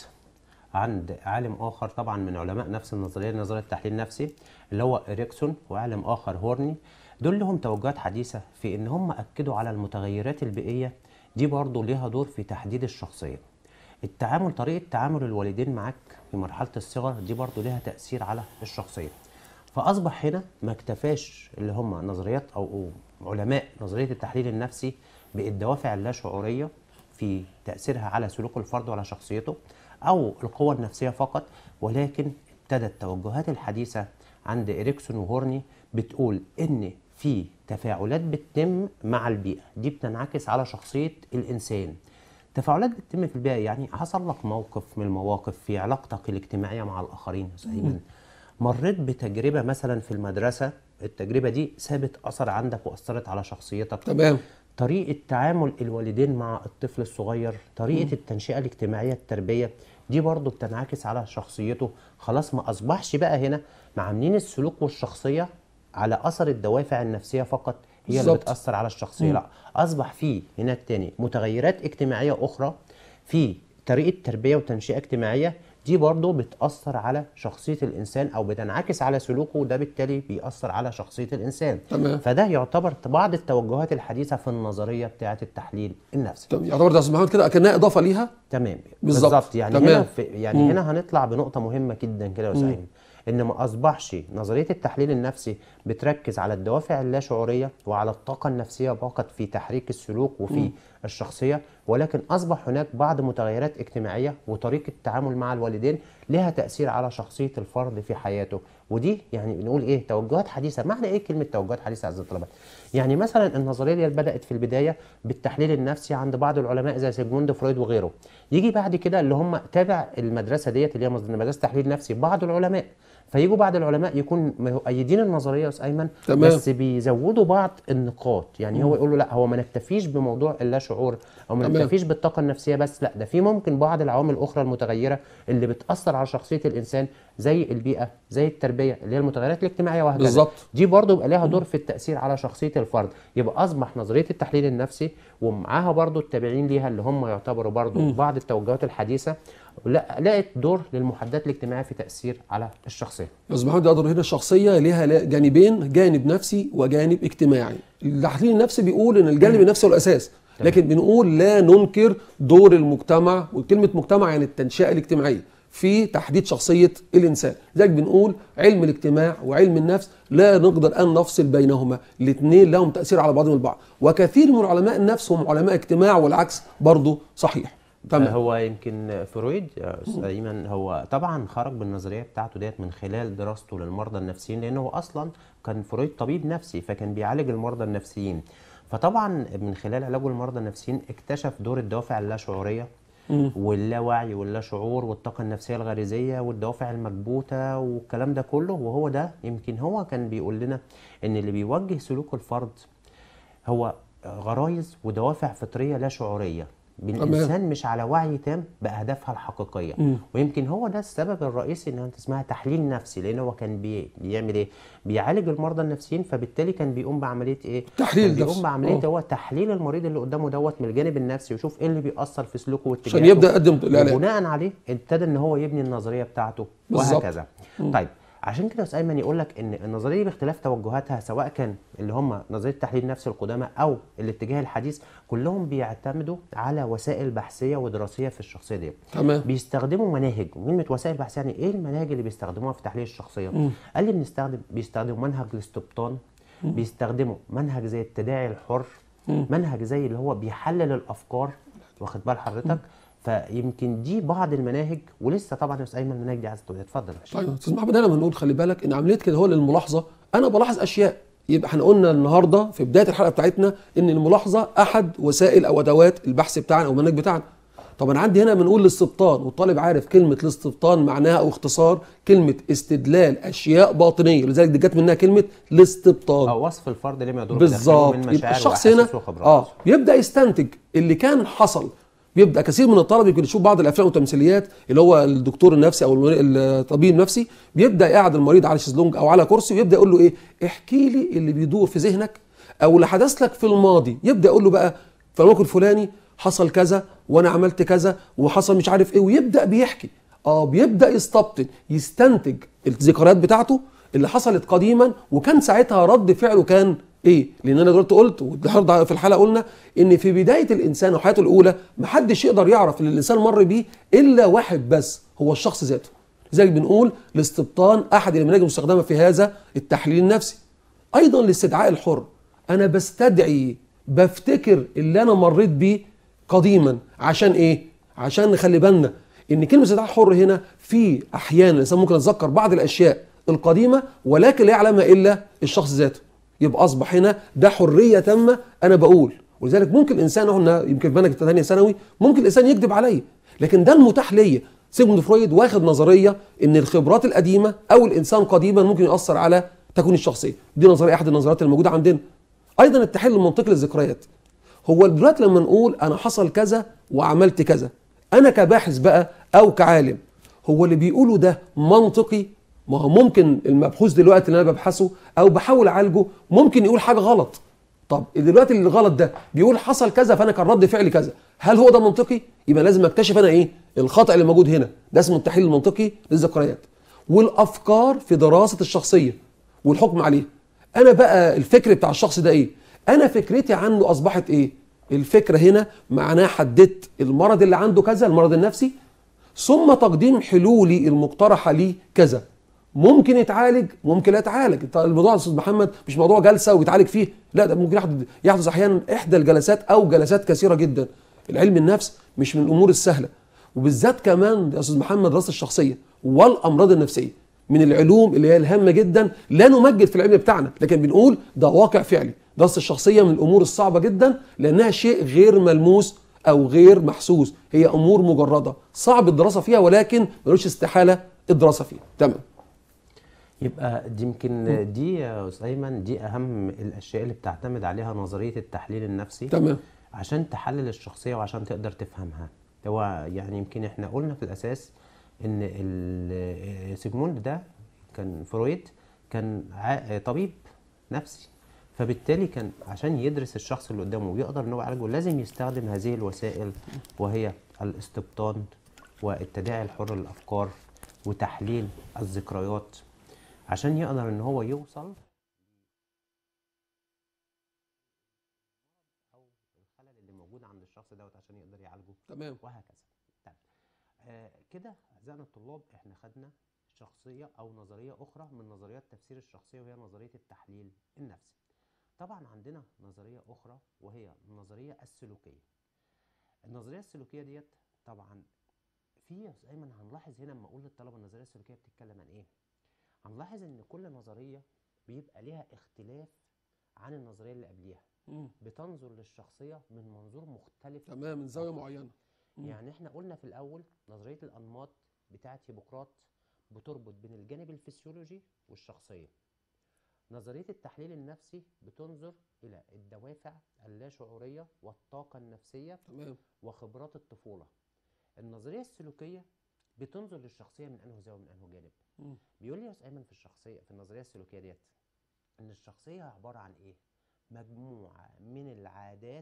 عند عالم اخر طبعا من علماء نفس النظريه نظريه التحليل النفسي اللي هو اريكسون وعالم اخر هورني دول لهم توجهات حديثه في ان هم اكدوا على المتغيرات البيئيه دي برضه ليها دور في تحديد الشخصيه التعامل طريقه تعامل الوالدين معاك في مرحله الصغر دي برضه ليها تاثير على الشخصيه فاصبح هنا ما اكتفاش اللي هم نظريات او أو علماء نظريه التحليل النفسي بالدوافع اللاشعوريه في تاثيرها على سلوك الفرد وعلى شخصيته او القوه النفسيه فقط ولكن ابتدت التوجهات الحديثه عند اريكسون وهورني بتقول ان في تفاعلات بتتم مع البيئه دي بتنعكس على شخصيه الانسان تفاعلات بتتم في البيئه يعني حصل لك موقف من المواقف في علاقتك الاجتماعيه مع الاخرين يا أستاذ ايمن مريت بتجربه مثلا في المدرسه التجربه دي سابت اثر عندك واثرت على شخصيتك تمام طريقة تعامل الوالدين مع الطفل الصغير طريقة التنشئة الاجتماعية التربية دي برضو بتنعكس على شخصيته خلاص ما أصبحش بقى هنا معاملين السلوك والشخصية على أثر الدوافع النفسية فقط هي اللي بالظبط. بتأثر على الشخصية لا أصبح في هناك تاني متغيرات اجتماعية أخرى في طريقة تربية وتنشئة اجتماعية دي برضه بتأثر على شخصية الإنسان أو بتنعكس على سلوكه وده بالتالي بيأثر على شخصية الإنسان تمام. فده يعتبر بعض التوجهات الحديثة في النظرية بتاعة التحليل النفسي طب يعتبر ده يا استاذ محمد كده اكنها اضافه ليها تمام بالظبط. يعني تمام. هنا في يعني مم. هنا هنطلع بنقطة مهمة جدا كده يا أستاذ أيمن. ان ما اصبحش نظريه التحليل النفسي بتركز على الدوافع اللاشعوريه وعلى الطاقه النفسيه فقط في تحريك السلوك وفي الشخصيه ولكن اصبح هناك بعض متغيرات اجتماعيه وطريقه التعامل مع الوالدين لها تاثير على شخصيه الفرد في حياته ودي يعني بنقول ايه توجهات حديثه معنى ايه كلمه توجهات حديثه اعزائي الطلبه يعني مثلا النظريه اللي بدات في البدايه بالتحليل النفسي عند بعض العلماء زي سيجموند فرويد وغيره يجي بعد كده اللي هم تابع المدرسه ديت اللي هي مدرسه تحليل نفسي بعض العلماء فيجوا بعض العلماء يكون مؤيدين النظريه يا استاذ ايمن تمام. بس بيزودوا بعض النقاط يعني هو يقول له لا هو ما نكتفيش بموضوع اللاشعور او ما تمام. نكتفيش بالطاقه النفسيه بس لا ده في ممكن بعض العوامل الاخرى المتغيره اللي بتاثر على شخصيه الانسان زي البيئه زي التربيه اللي هي المتغيرات الاجتماعيه وهكذا بالظبط. دي برضو يبقى لها دور في التاثير على شخصيه الفرد يبقى اصبح نظريه التحليل النفسي ومعاها برضو التابعين ليها اللي هم يعتبروا برضو بعض التوجهات الحديثه لا لقت دور للمحددات الاجتماعيه في تاثير على الشخصيه استاذ محمد يقدر هنا الشخصيه ليها لا- جانبين جانب نفسي وجانب اجتماعي التحليل النفسي بيقول ان الجانب النفسي هو الاساس لكن بنقول لا ننكر دور المجتمع وكلمه مجتمع يعني التنشئه الاجتماعيه في تحديد شخصيه الانسان لذلك بنقول علم الاجتماع وعلم النفس لا نقدر ان نفصل بينهما الاثنين لهم تاثير على بعضهم البعض وكثير من علماء النفس هم علماء اجتماع والعكس برضه صحيح تمام هو يمكن فرويد يا استاذ ايمن هو طبعا خرج بالنظريه بتاعته ديت من خلال دراسته للمرضى النفسيين لانه هو اصلا كان فرويد طبيب نفسي فكان بيعالج المرضى النفسيين فطبعا من خلال علاجه المرضى النفسيين اكتشف دور الدوافع اللاشعوريه واللاوعي واللاشعور والطاقه النفسيه الغريزيه والدوافع المكبوته والكلام ده كله وهو ده يمكن هو كان بيقول لنا ان اللي بيوجه سلوك الفرد هو غرايز ودوافع فطريه لا شعوريه الانسان مش على وعي تام باهدافها الحقيقيه مم. ويمكن هو ده السبب الرئيسي ان انت اسمها تحليل نفسي لان هو كان بي... بيعمل ايه بيعالج المرضى النفسيين فبالتالي كان بيقوم بعمليه ايه تحليل كان بيقوم نفسي. بعمليه آه. هو تحليل المريض اللي قدامه دوت من الجانب النفسي ويشوف ايه اللي بيأثر في سلوكه واتجاهاته عشان يبدا يقدم العلاج وبناء عليه ابتدى ان هو يبني النظريه بتاعته بالظبط. وهكذا طيب عشان كده استاذ ايمن يقول لك ان النظريه دي باختلاف توجهاتها سواء كان اللي هم نظريه التحليل النفسي القدامى او الاتجاه الحديث كلهم بيعتمدوا على وسائل بحثيه ودراسيه في الشخصيه دي تمام بيستخدموا مناهج وكلمه وسائل بحثيه يعني ايه المناهج اللي بيستخدموها في تحليل الشخصيه قال لي بنستخدم بيستخدموا منهج الاستبطان بيستخدموا منهج زي التداعي الحر منهج زي اللي هو بيحلل الافكار واخد بال حضرتك فيمكن دي بعض المناهج ولسه طبعا يا استاذ ايمن المناهج دي عايز تقول اتفضل يا باشا طيب استاذ محمد انا بنقول خلي بالك ان عمليه كده هو الملاحظه انا بلاحظ اشياء يبقى احنا قلنا النهارده في بدايه الحلقه بتاعتنا ان الملاحظه احد وسائل او ادوات البحث بتاعنا او المنهج بتاعنا طب انا عندي هنا بنقول الاستبطان والطالب عارف كلمه الاستبطان معناها او اختصار كلمه استدلال اشياء باطنيه لذلك دي جت منها كلمه الاستبطان او وصف الفرد لما يدور بالظبط من يبقى مشاعر الشخص هنا واحاسيس وخبرات اه يبدا يستنتج اللي كان حصل بيبدا كثير من الطلبه يمكن يشوف بعض الافلام والتمثيليات اللي هو الدكتور النفسي او المري- الطبيب النفسي بيبدا يقعد المريض على شезлونج او على كرسي ويبدا يقول له ايه احكي لي اللي بيدور في ذهنك او اللي حدث لك في الماضي يبدا يقول له بقى في الموقف الفلاني حصل كذا وانا عملت كذا وحصل مش عارف ايه ويبدا بيحكي اه بيبدا يستبطن يستنتج الذكريات بتاعته اللي حصلت قديما وكان ساعتها رد فعله كان ايه؟ لان انا دلوقتي قلت والنهارده في الحلقه قلنا ان في بدايه الانسان وحياته الاولى محدش يقدر يعرف اللي الانسان مر بيه الا واحد بس هو الشخص ذاته. لذلك بنقول الاستبطان احد المناهج المستخدمه في هذا التحليل النفسي. ايضا الاستدعاء الحر انا بستدعي بفتكر اللي انا مريت بيه قديما عشان ايه؟ عشان نخلي بالنا ان كلمه استدعاء حر هنا في احيانا الانسان ممكن يتذكر بعض الاشياء القديمه ولكن لا يعلمها الا الشخص ذاته يبقى اصبح هنا ده حريه تامه انا بقول ولذلك ممكن الانسان قلنا يمكن في منهج ثانيه ثانوي ممكن الانسان يكذب عليا لكن ده المتاح ليا سيجموند فرويد واخد نظريه ان الخبرات القديمه او الانسان قديما ممكن ياثر على تكوين الشخصيه دي نظريه احد النظريات الموجوده عندنا ايضا التحليل المنطقي للذكريات هو دلوقتي لما نقول انا حصل كذا وعملت كذا انا كباحث بقى او كعالم هو اللي بيقوله ده منطقي ما هو ممكن المبحوث دلوقتي اللي انا ببحثه او بحاول اعالجه ممكن يقول حاجه غلط طب دلوقتي اللي غلط ده بيقول حصل كذا فانا كان رد فعلي كذا هل هو ده منطقي يبقى لازم اكتشف انا ايه الخطا اللي موجود هنا ده اسمه التحليل المنطقي للذكريات والافكار في دراسه الشخصيه والحكم عليها انا بقى الفكر بتاع الشخص ده ايه انا فكرتي عنه اصبحت ايه الفكره هنا معناها حددت المرض اللي عنده كذا المرض النفسي ثم تقديم حلولي المقترحه ليه كذا ممكن يتعالج ممكن لا يتعالج طيب الموضوع يا استاذ محمد مش موضوع جلسه ويتعالج فيه لا ده ممكن يحدث يحدث احيانا احدى الجلسات او جلسات كثيره جدا العلم النفس مش من الامور السهله وبالذات كمان يا استاذ محمد دراسه الشخصيه والامراض النفسيه من العلوم اللي هي الهامه جدا لا نمجد في العلم بتاعنا لكن بنقول ده واقع فعلي دراسه الشخصيه من الامور الصعبه جدا لانها شيء غير ملموس او غير محسوس هي امور مجرده صعب الدراسه فيها ولكن ملوش استحاله الدراسه فيها تمام يبقى دي يمكن دي يا استاذ ايمن دي اهم الاشياء اللي بتعتمد عليها نظريه التحليل النفسي تمام عشان تحلل الشخصيه وعشان تقدر تفهمها هو يعني يمكن احنا قلنا في الاساس ان ال- سيجموند ده كان فرويد كان ع- طبيب نفسي فبالتالي كان عشان يدرس الشخص اللي قدامه ويقدر ان هو يعالجه لازم يستخدم هذه الوسائل وهي الاستبطان والتداعي الحر للافكار وتحليل الذكريات عشان يقدر ان هو يوصل او الخلل اللي موجود عند الشخص دوت عشان يقدر يعالجه تمام وهكذا طيب آه كده اعزائنا الطلاب احنا خدنا شخصيه او نظريه اخرى من نظريات تفسير الشخصيه وهي نظريه التحليل النفسي طبعا عندنا نظريه اخرى وهي النظريه السلوكيه النظريه السلوكيه ديت طبعا في يا أستاذ ايمن هنلاحظ هنا لما اقول للطلبه النظريه السلوكيه بتتكلم عن ايه هنلاحظ ان كل نظريه بيبقى ليها اختلاف عن النظريه اللي قبليها مم. بتنظر للشخصيه من منظور مختلف تمام من زاويه معينه مم. يعني احنا قلنا في الاول نظريه الانماط بتاعه هيبوقراط بتربط بين الجانب الفسيولوجي والشخصيه نظريه التحليل النفسي بتنظر الى الدوافع اللاشعوريه والطاقه النفسيه تمام وخبرات الطفوله النظريه السلوكيه بتنظر للشخصيه من انه زاويه من انه جانب مم. بيقول لي يا استاذ ايمن في الشخصيه في النظريه السلوكيه ديت ان الشخصيه عباره عن ايه مجموعه من العادات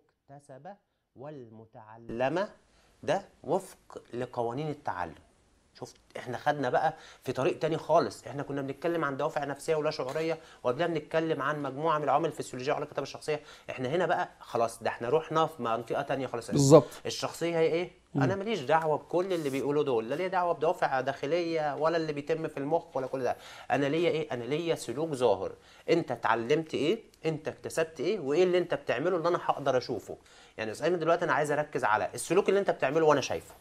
المكتسبه والمتعلمه ده وفق لقوانين التعلم شفت احنا خدنا بقى في طريق تاني خالص احنا كنا بنتكلم عن دوافع نفسيه ولا شعوريه وقبلها بنتكلم عن مجموعه من العوامل الفسيولوجيه وعلى الكتابه الشخصيه احنا هنا بقى خلاص ده احنا رحنا في منطقه تانية خالص بالظبط. الشخصيه هي ايه انا ماليش دعوه بكل اللي بيقولوا دول لا ليا دعوه بدوافع داخليه ولا اللي بيتم في المخ ولا كل ده انا ليا ايه انا ليا سلوك ظاهر انت اتعلمت ايه انت اكتسبت ايه وايه اللي انت بتعمله اللي انا هقدر اشوفه يعني يا ايمن دلوقتي انا عايز اركز على السلوك اللي انت بتعمله وانا شايفه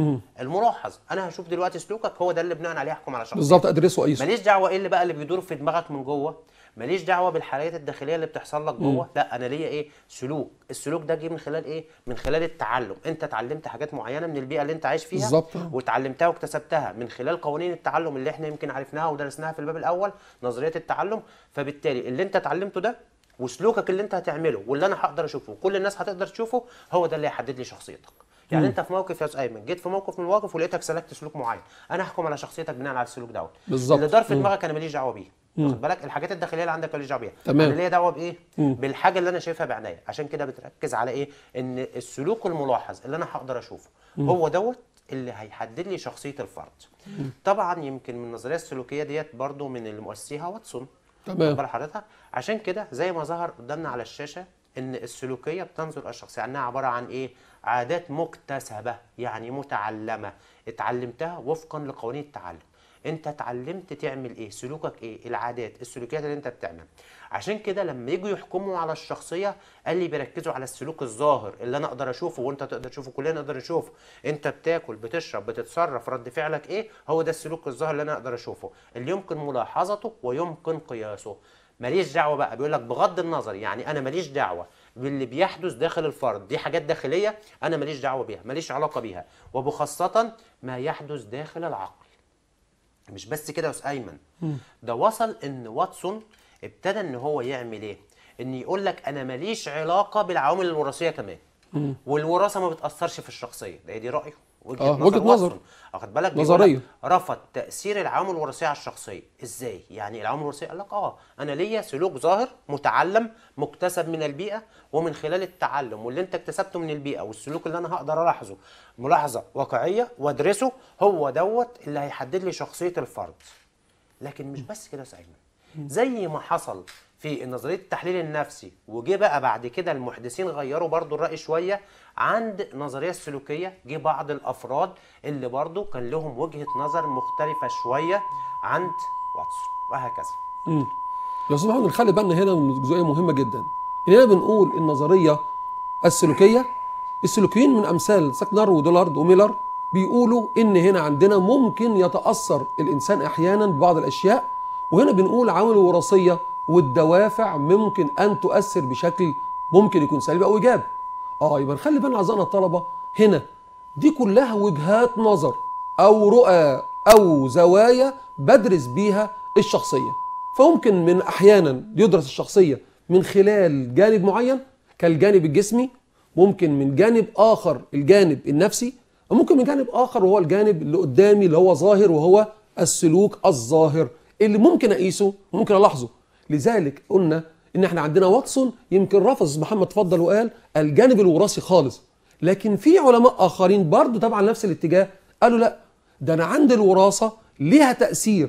الملاحظ انا هشوف دلوقتي سلوكك هو ده اللي بناء عليه احكم على شخص بالظبط ادرسه واقيسه ماليش دعوه ايه اللي بقى اللي بيدور في دماغك من جوه ماليش دعوه بالحالات الداخليه اللي بتحصل لك جوه لا انا ليا ايه سلوك السلوك ده جه من خلال ايه من خلال التعلم انت اتعلمت حاجات معينه من البيئه اللي انت عايش فيها بالظبط. واتعلمتها واكتسبتها من خلال قوانين التعلم اللي احنا يمكن عرفناها ودرسناها في الباب الاول نظريه التعلم فبالتالي اللي انت اتعلمته ده وسلوكك اللي انت هتعمله واللي انا هقدر اشوفه وكل الناس هتقدر تشوفه هو ده اللي هيحدد لي شخصيتك يعني انت في موقف يا استاذ ايمن جيت في موقف من المواقف ولقيتك سلكت سلوك معين انا احكم على شخصيتك بناء على السلوك دوت بالظبط. اللي دار في دماغك انا ماليش دعوه بيه واخد بالك الحاجات الداخليه اللي عندك ماليش دعوه بيها تمام. انا ليا دعوه بايه بالحاجه اللي انا شايفها بعينيا عشان كده بتركز على ايه ان السلوك الملاحظ اللي انا هقدر اشوفه هو دوت اللي هيحدد لي شخصيه الفرد طبعا يمكن من النظريه السلوكيه ديت برضو من اللي مؤسسيها واتسون تمام. واخد بال حضرتك عشان كده زي ما ظهر قدامنا على الشاشه ان السلوكيه بتنظر الشخصيه انها عباره عن ايه عادات مكتسبه يعني متعلمه اتعلمتها وفقا لقوانين التعلم انت اتعلمت تعمل ايه سلوكك ايه العادات السلوكيات اللي انت بتعملها عشان كده لما يجوا يحكموا على الشخصيه قال لي بيركزوا على السلوك الظاهر اللي انا اقدر اشوفه وانت تقدر تشوفه كلنا نقدر نشوفه انت بتاكل بتشرب بتتصرف رد فعلك ايه هو ده السلوك الظاهر اللي انا اقدر اشوفه اللي يمكن ملاحظته ويمكن قياسه ماليش دعوه بقى بيقول لك بغض النظر يعني انا ماليش دعوه باللي بيحدث داخل الفرد دي حاجات داخليه انا ماليش دعوه بيها ماليش علاقه بيها وبخاصه ما يحدث داخل العقل مش بس كده يا استاذ ايمن ده وصل ان واتسون ابتدى ان هو يعمل ايه ان يقول لك انا ماليش علاقه بالعوامل الوراثيه كمان والوراثه ما بتاثرش في الشخصيه ده دي رايه وجهه آه، وجهة نظر. واتسون. واخد بالك بيقول نظرية. لك رفض تاثير العوامل الوراثيه على الشخصيه ازاي يعني العوامل الوراثيه قال لك اه انا ليا سلوك ظاهر متعلم مكتسب من البيئه ومن خلال التعلم واللي انت اكتسبته من البيئه والسلوك اللي انا هقدر الاحظه ملاحظه واقعيه وادرسه هو دوت اللي هيحدد لي شخصيه الفرد لكن مش بس كده يا أستاذ ايمن زي ما حصل في نظريه التحليل النفسي وجه بقى بعد كده المحدثين غيروا برضو الراي شويه عند النظريه السلوكيه جه بعض الافراد اللي برضو كان لهم وجهه نظر مختلفه شويه عند واتسون وهكذا لو سمحت نخلي بالنا هنا من جزئيه مهمه جدا هنا بنقول النظريه السلوكيه السلوكيين من امثال ساكنر ودولارد وميلر بيقولوا ان هنا عندنا ممكن يتاثر الانسان احيانا ببعض الاشياء وهنا بنقول عوامل الوراثيه والدوافع ممكن ان تؤثر بشكل ممكن يكون سلبي او ايجابي اه يبقى نخلي بالنا اعزائنا الطلبه هنا دي كلها وجهات نظر او رؤى او زوايا بدرس بيها الشخصيه فممكن من احيانا يدرس الشخصيه من خلال جانب معين كالجانب الجسمي ممكن من جانب اخر الجانب النفسي وممكن من جانب اخر وهو الجانب اللي قدامي اللي هو ظاهر وهو السلوك الظاهر اللي ممكن اقيسه ممكن الاحظه لذلك قلنا ان احنا عندنا واتسون يمكن رفض محمد تفضل وقال الجانب الوراثي خالص لكن في علماء اخرين برضو طبعا نفس الاتجاه قالوا لا ده انا عندي الوراثه ليها تاثير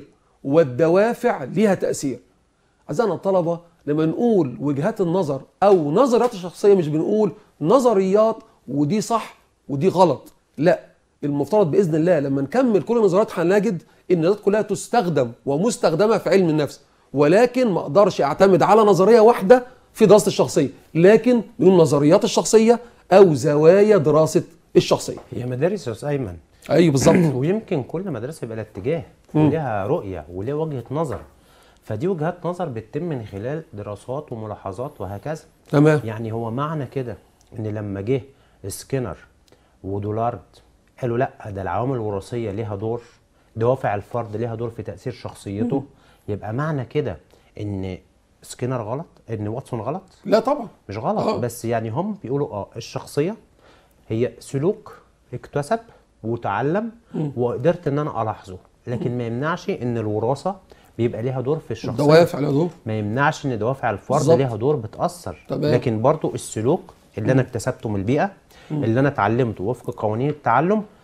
والدوافع ليها تاثير اعزائنا الطلبه لما نقول وجهات النظر او نظريات الشخصيه مش بنقول نظريات ودي صح ودي غلط لا المفترض باذن الله لما نكمل كل النظريات هنجد ان النظريات كلها تستخدم ومستخدمه في علم النفس ولكن ما اقدرش اعتمد على نظريه واحده في دراسه الشخصيه لكن من نظريات الشخصيه او زوايا دراسه الشخصيه هي مدارس يا استاذ ايمن ايوه بالظبط ويمكن كل مدرسه يبقى لها اتجاه ولها رؤيه ولها وجهه نظر فدي وجهات نظر بتتم من خلال دراسات وملاحظات وهكذا تمام يعني هو معنى كده ان لما جه سكينر ودولارد قالوا لا ده العوامل الوراثيه ليها دور دوافع الفرد ليها دور في تاثير شخصيته يبقى معنى كده ان سكينر غلط ان واتسون غلط لا طبعا مش غلط آه. بس يعني هم بيقولوا اه الشخصيه هي سلوك اكتسب وتعلم وقدرت ان انا الاحظه لكن ما يمنعش ان الوراثه بيبقى ليها دور في الشخصيه الدوافع لها دور ما يمنعش ان دوافع الفرد بالظبط. ليها دور بتاثر تمام. لكن برضو السلوك اللي انا اكتسبته من البيئه اللي انا اتعلمته وفق قوانين التعلم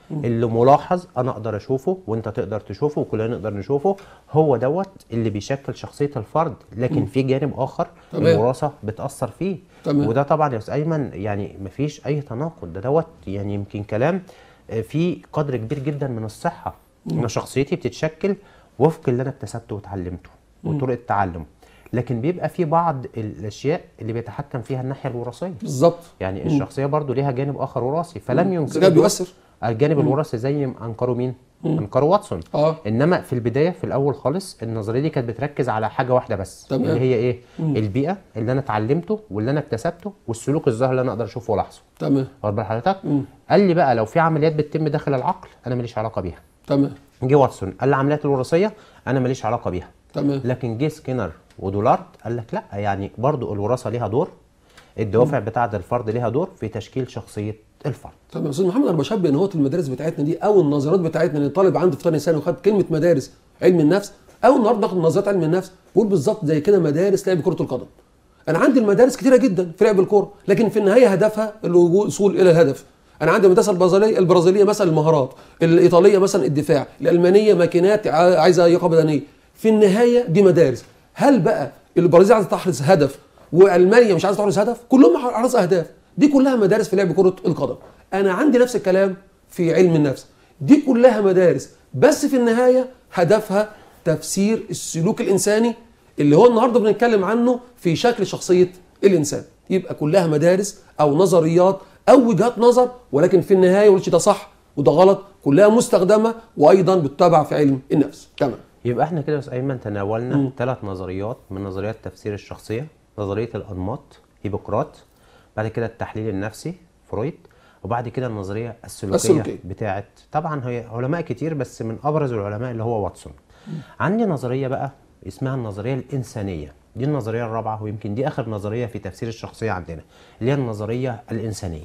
اللي ملاحظ انا اقدر اشوفه وانت تقدر تشوفه وكلنا نقدر نشوفه هو دوت اللي بيشكل شخصيه الفرد لكن في جانب اخر تمام. الوراثه بتاثر فيه تمام. وده طبعا يا استاذ ايمن يعني مفيش اي تناقض ده دوت يعني يمكن كلام آه، فيه قدر كبير جدا من الصحه انا شخصيتي بتتشكل وفق اللي انا اكتسبته وتعلمته وطرق التعلم لكن بيبقى في بعض الاشياء اللي بيتحكم فيها الناحيه الوراثيه بالظبط يعني الشخصيه برضو ليها جانب اخر وراثي فلم ينكر ده بيؤثر الجانب الوراثي زي ما انكروا مين؟ انكروا واتسون اه انما في البدايه في الاول خالص النظريه دي كانت بتركز على حاجه واحده بس تمام. اللي هي ايه؟ البيئه اللي انا اتعلمته واللي انا اكتسبته والسلوك الظاهر اللي انا اقدر اشوفه والاحظه تمام واخد بال حضرتك؟ قال لي بقى لو في عمليات بتتم داخل العقل انا ماليش علاقه بيها تمام جه واتسون قال لي العمليات الوراثيه انا ماليش علاقه بيها تمام لكن جه سكينر ودولارد قال لك لا يعني برضو الوراثه ليها دور الدوافع بتاعه الفرد ليها دور في تشكيل شخصيه الفرد تمام استاذ محمد انا بشبه ان هو المدارس بتاعتنا دي او النظريات بتاعتنا ان الطالب عنده في ثاني ثانوي وخد كلمه مدارس علم النفس او النهارده ناخد نظريات علم النفس بقول بالظبط زي كده مدارس لعب كره القدم انا عندي المدارس كتيره جدا في لعب الكوره لكن في النهايه هدفها الوصول الى الهدف انا عندي المدرسه البرازيليه البرازيليه مثلا المهارات الايطاليه مثلا الدفاع الالمانيه ماكينات ع- عايزه لياقه بدنيه في النهايه دي مدارس هل بقى البرازيل عايزه تحرز هدف والمانيا مش عايزه تحرز هدف كلهم حرز اهداف دي كلها مدارس في لعب كره القدم انا عندي نفس الكلام في علم النفس دي كلها مدارس بس في النهايه هدفها تفسير السلوك الانساني اللي هو النهارده بنتكلم عنه في شكل شخصيه الانسان يبقى كلها مدارس او نظريات او وجهات نظر ولكن في النهايه ولا ده صح وده غلط كلها مستخدمه وايضا بتتبع في علم النفس تمام يبقى احنا كده يا استاذ ايمن تناولنا ثلاث نظريات من نظريات تفسير الشخصيه نظريه الانماط هيبوقراط بعد كده التحليل النفسي فرويد وبعد كده النظريه السلوكيه, السلوكية. بتاعت طبعا هي علماء كتير بس من ابرز العلماء اللي هو واتسون عندي نظريه بقى اسمها النظريه الانسانيه دي النظريه الرابعه ويمكن دي اخر نظريه في تفسير الشخصيه عندنا اللي هي النظريه الانسانيه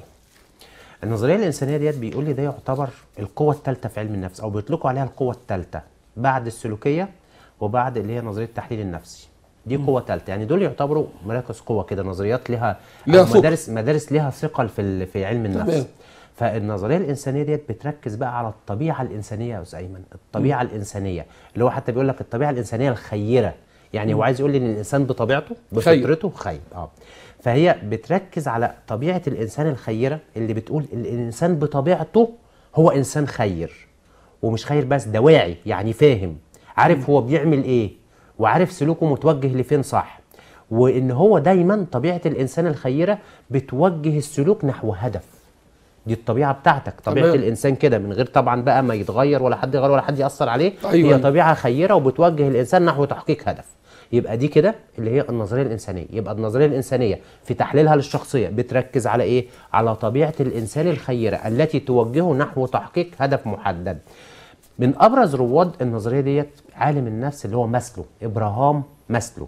النظريه الانسانيه ديت بيقول لي ده يعتبر القوه الثالثه في علم النفس او بيطلقوا عليها القوه الثالثه بعد السلوكيه وبعد اللي هي نظريه التحليل النفسي دي قوه ثالثه يعني دول يعتبروا مراكز قوه كده نظريات لها ليها أو ثقل. مدارس مدارس لها ثقل في ال- في علم النفس تمام. فالنظريه الانسانيه ديت بتركز بقى على الطبيعه الانسانيه يا استاذ ايمن الطبيعه الانسانيه اللي هو حتى بيقول لك الطبيعه الانسانيه الخيره يعني هو عايز يقول لي ان الانسان بطبيعته خير. بفطرته خير اه فهي بتركز على طبيعه الانسان الخيره اللي بتقول ال- الانسان بطبيعته هو انسان خير ومش خير بس ده واعي يعني فاهم عارف هو بيعمل ايه وعارف سلوكه متوجه لفين صح وان هو دايما طبيعه الانسان الخيره بتوجه السلوك نحو هدف دي الطبيعه بتاعتك طبيعه تمام. الانسان كده من غير طبعا بقى ما يتغير ولا حد يغير ولا حد ياثر عليه أيوة. هي طبيعه خيره وبتوجه الانسان نحو تحقيق هدف يبقى دي كده اللي هي النظريه الانسانيه يبقى النظريه الانسانيه في تحليلها للشخصيه بتركز على ايه على طبيعه الانسان الخيره التي توجهه نحو تحقيق هدف محدد من ابرز رواد النظريه ديت عالم النفس اللي هو ماسلو ابراهام ماسلو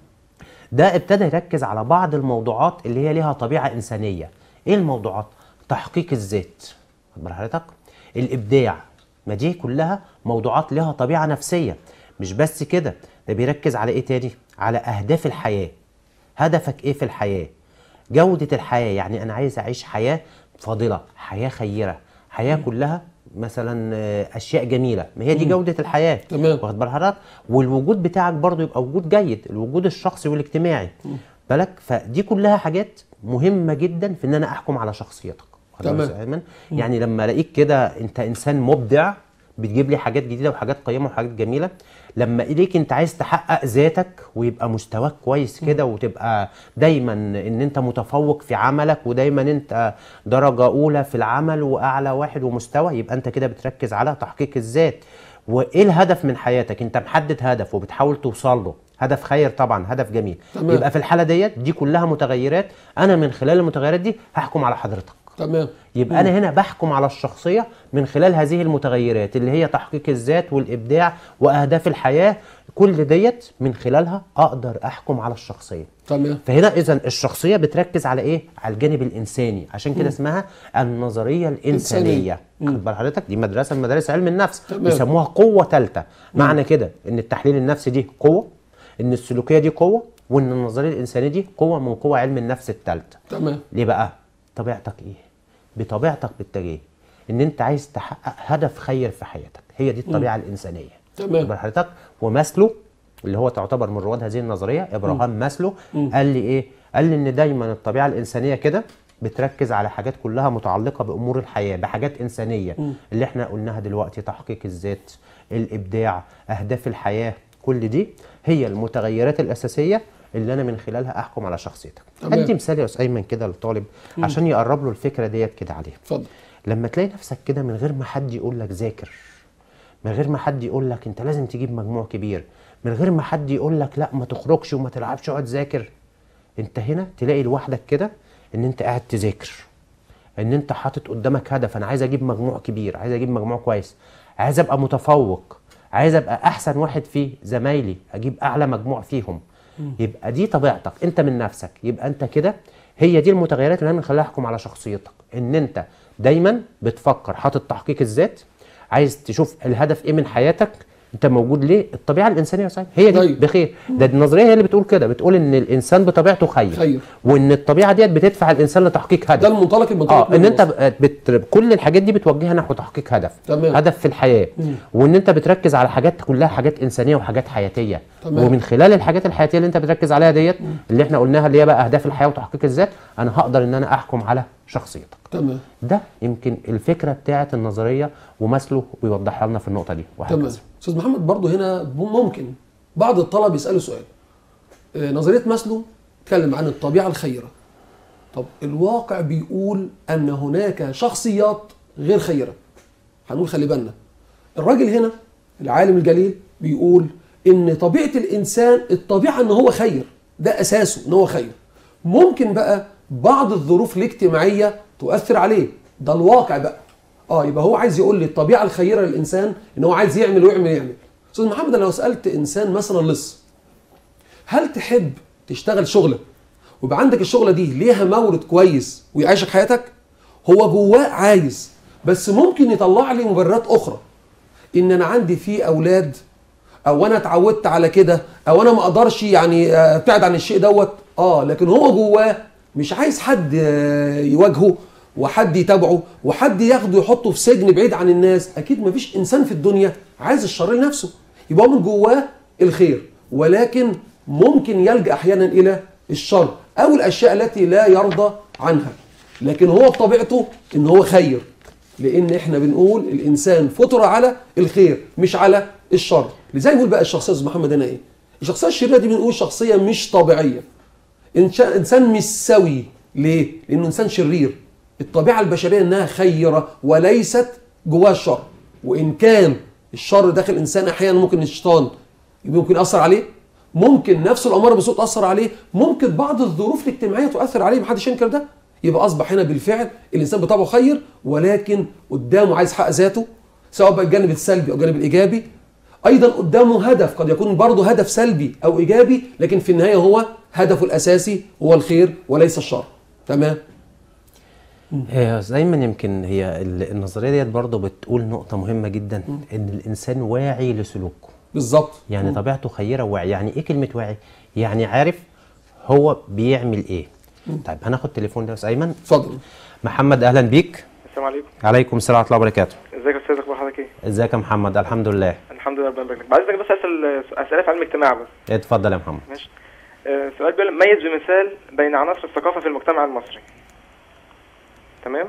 ده ابتدى يركز على بعض الموضوعات اللي هي ليها طبيعه انسانيه ايه الموضوعات تحقيق الذات خد بال حضرتك الابداع ما دي كلها موضوعات لها طبيعه نفسيه مش بس كده ده بيركز على ايه تاني على اهداف الحياه هدفك ايه في الحياه جوده الحياه يعني انا عايز اعيش حياه فاضله حياه خيره حياه كلها مثلا آه، اشياء جميله ما هي دي جوده الحياه تمام. واخد بال حضرتك والوجود بتاعك برضو يبقى وجود جيد الوجود الشخصي والاجتماعي بالك فدي كلها حاجات مهمه جدا في ان انا احكم على شخصيتك واخد بالك تمام. يا أستاذ أيمن؟ يعني لما الاقيك كده انت انسان مبدع بتجيب لي حاجات جديده وحاجات قيمه وحاجات جميله لما اليك انت عايز تحقق ذاتك ويبقى مستواك كويس كده وتبقى دايما ان انت متفوق في عملك ودايما انت درجه اولى في العمل واعلى واحد ومستوى يبقى انت كده بتركز على تحقيق الذات وايه الهدف من حياتك انت محدد هدف وبتحاول توصل له هدف خير طبعا هدف جميل تمام. يبقى في الحاله ديت دي كلها متغيرات انا من خلال المتغيرات دي هحكم على حضرتك تمام يبقى انا هنا بحكم على الشخصيه من خلال هذه المتغيرات اللي هي تحقيق الذات والابداع واهداف الحياه كل ديت من خلالها اقدر احكم على الشخصيه تمام فهنا اذا الشخصيه بتركز على ايه على الجانب الانساني عشان كده اسمها النظريه الانسانيه خد بال حضرتك دي مدرسه من مدارس علم النفس تمام. بيسموها قوه ثالثه معنى كده ان التحليل النفسي دي قوه ان السلوكيه دي قوه وان النظريه الانسانيه دي قوه من قوى علم النفس الثالثه تمام ليه بقى؟ طبيعتك ايه؟ بطبيعتك بالتجاه ان انت عايز تحقق هدف خير في حياتك هي دي الطبيعه الانسانيه تمام. يبقى حضرتك وماسلو اللي هو تعتبر من رواد هذه النظريه ابراهام ماسلو قال لي ايه قال لي ان دايما الطبيعه الانسانيه كده بتركز على حاجات كلها متعلقه بامور الحياه بحاجات انسانيه اللي احنا قلناها دلوقتي تحقيق الذات الابداع اهداف الحياه كل دي هي المتغيرات الاساسيه اللي انا من خلالها احكم على شخصيتك تمام. ادي مثال يا استاذ ايمن كده للطالب عشان يقرب له الفكره ديت كده عليه اتفضل لما تلاقي نفسك كده من غير ما حد يقول لك ذاكر من غير ما حد يقول لك انت لازم تجيب مجموع كبير من غير ما حد يقول لك لا ما تخرجش وما تلعبش اقعد ذاكر انت هنا تلاقي لوحدك كده ان انت قاعد تذاكر ان انت حاطط قدامك هدف انا عايز اجيب مجموع كبير عايز اجيب مجموع كويس عايز ابقى متفوق عايز ابقى احسن واحد في زمايلي اجيب اعلى مجموع فيهم يبقى دي طبيعتك انت من نفسك يبقى انت كده هي دي المتغيرات اللي انا من خلالها احكم على شخصيتك ان انت دايما بتفكر حاطط تحقيق الذات عايز تشوف الهدف ايه من حياتك انت موجود ليه الطبيعه الانسانيه يا سعيد هي دي طيب. بخير ده النظريه هي اللي بتقول كده بتقول ان الانسان بطبيعته خير, خير. وان الطبيعه ديت بتدفع الانسان لتحقيق هدف ده المنطلق المنطلق اه ان منه. انت بت... بت... كل الحاجات دي بتوجهها نحو تحقيق هدف تمام. هدف في الحياه وان انت بتركز على حاجات كلها حاجات انسانيه وحاجات حياتيه تمام. ومن خلال الحاجات الحياتيه اللي انت بتركز عليها ديت اللي احنا قلناها اللي هي بقى اهداف الحياه وتحقيق الذات انا هقدر ان انا احكم على شخصيتك تمام ده يمكن الفكره بتاعه النظريه وماسلو بيوضحها لنا في النقطه دي تمام وهكذا استاذ محمد برضه هنا ممكن بعض الطلبه يسالوا سؤال آه، نظريه ماسلو تكلم عن الطبيعه الخيره طب الواقع بيقول ان هناك شخصيات غير خيره هنقول خلي بالنا الراجل هنا العالم الجليل بيقول ان طبيعه الانسان الطبيعه ان هو خير ده اساسه ان هو خير ممكن بقى بعض الظروف الاجتماعيه تؤثر عليه ده الواقع بقى اه يبقى هو عايز يقول لي الطبيعه الخيره للانسان ان هو عايز يعمل ويعمل يعمل استاذ محمد أنا لو سالت انسان مثلا لص هل تحب تشتغل شغله ويبقى عندك الشغله دي ليها مورد كويس ويعيشك حياتك هو جواه عايز بس ممكن يطلع لي مبررات اخرى ان انا عندي في اولاد او انا اتعودت على كده او انا ما اقدرش يعني آه، ابتعد عن الشيء دوت اه لكن هو جواه مش عايز حد آه، يواجهه وحد يتابعه وحد ياخده يحطه في سجن بعيد عن الناس اكيد ما فيش انسان في الدنيا عايز الشر لنفسه يبقى هو من جواه الخير ولكن ممكن يلجا احيانا الى الشر او الاشياء التي لا يرضى عنها لكن هو بطبيعته ان هو خير لان احنا بنقول الانسان فطر على الخير مش على الشر لذلك بيقول بقى الشخصيه يا أستاذ محمد هنا ايه الشخصيه الشريره دي بنقول شخصيه مش طبيعيه إنشا- انسان مش سوي ليه لانه انسان شرير الطبيعه البشريه انها خيره وليست جواها الشر وان كان الشر داخل الانسان احيانا ممكن الشيطان ممكن ياثر عليه ممكن نفس الاماره بالسوء تاثر عليه ممكن بعض الظروف الاجتماعيه تؤثر عليه محدش ينكر ده يبقى اصبح هنا بالفعل الانسان بطبعه خير ولكن قدامه عايز حق ذاته سواء بقى الجانب السلبي او الجانب الايجابي ايضا قدامه هدف قد يكون برضه هدف سلبي او ايجابي لكن في النهايه هو هدفه الاساسي هو الخير وليس الشر تمام هي دايما يمكن هي ال- النظريه ديت برضه بتقول نقطه مهمه جدا ان الانسان واعي لسلوكه بالظبط يعني طبيعته خيره وواعي يعني ايه كلمه واعي يعني عارف هو بيعمل ايه طيب هناخد تليفون ده يا استاذ ايمن اتفضل محمد اهلا بيك السلام عليكم عليكم السلام ورحمه الله وبركاته ازيك يا استاذ اخبار حضرتك ايه ازيك يا محمد الحمد لله الحمد لله ربنا يبارك لك بعد اذنك بس اسال اسئله في علم الاجتماع بس اتفضل يا محمد ماشي آه، سؤال بيقول ميز بمثال بين عناصر الثقافه في المجتمع المصري تمام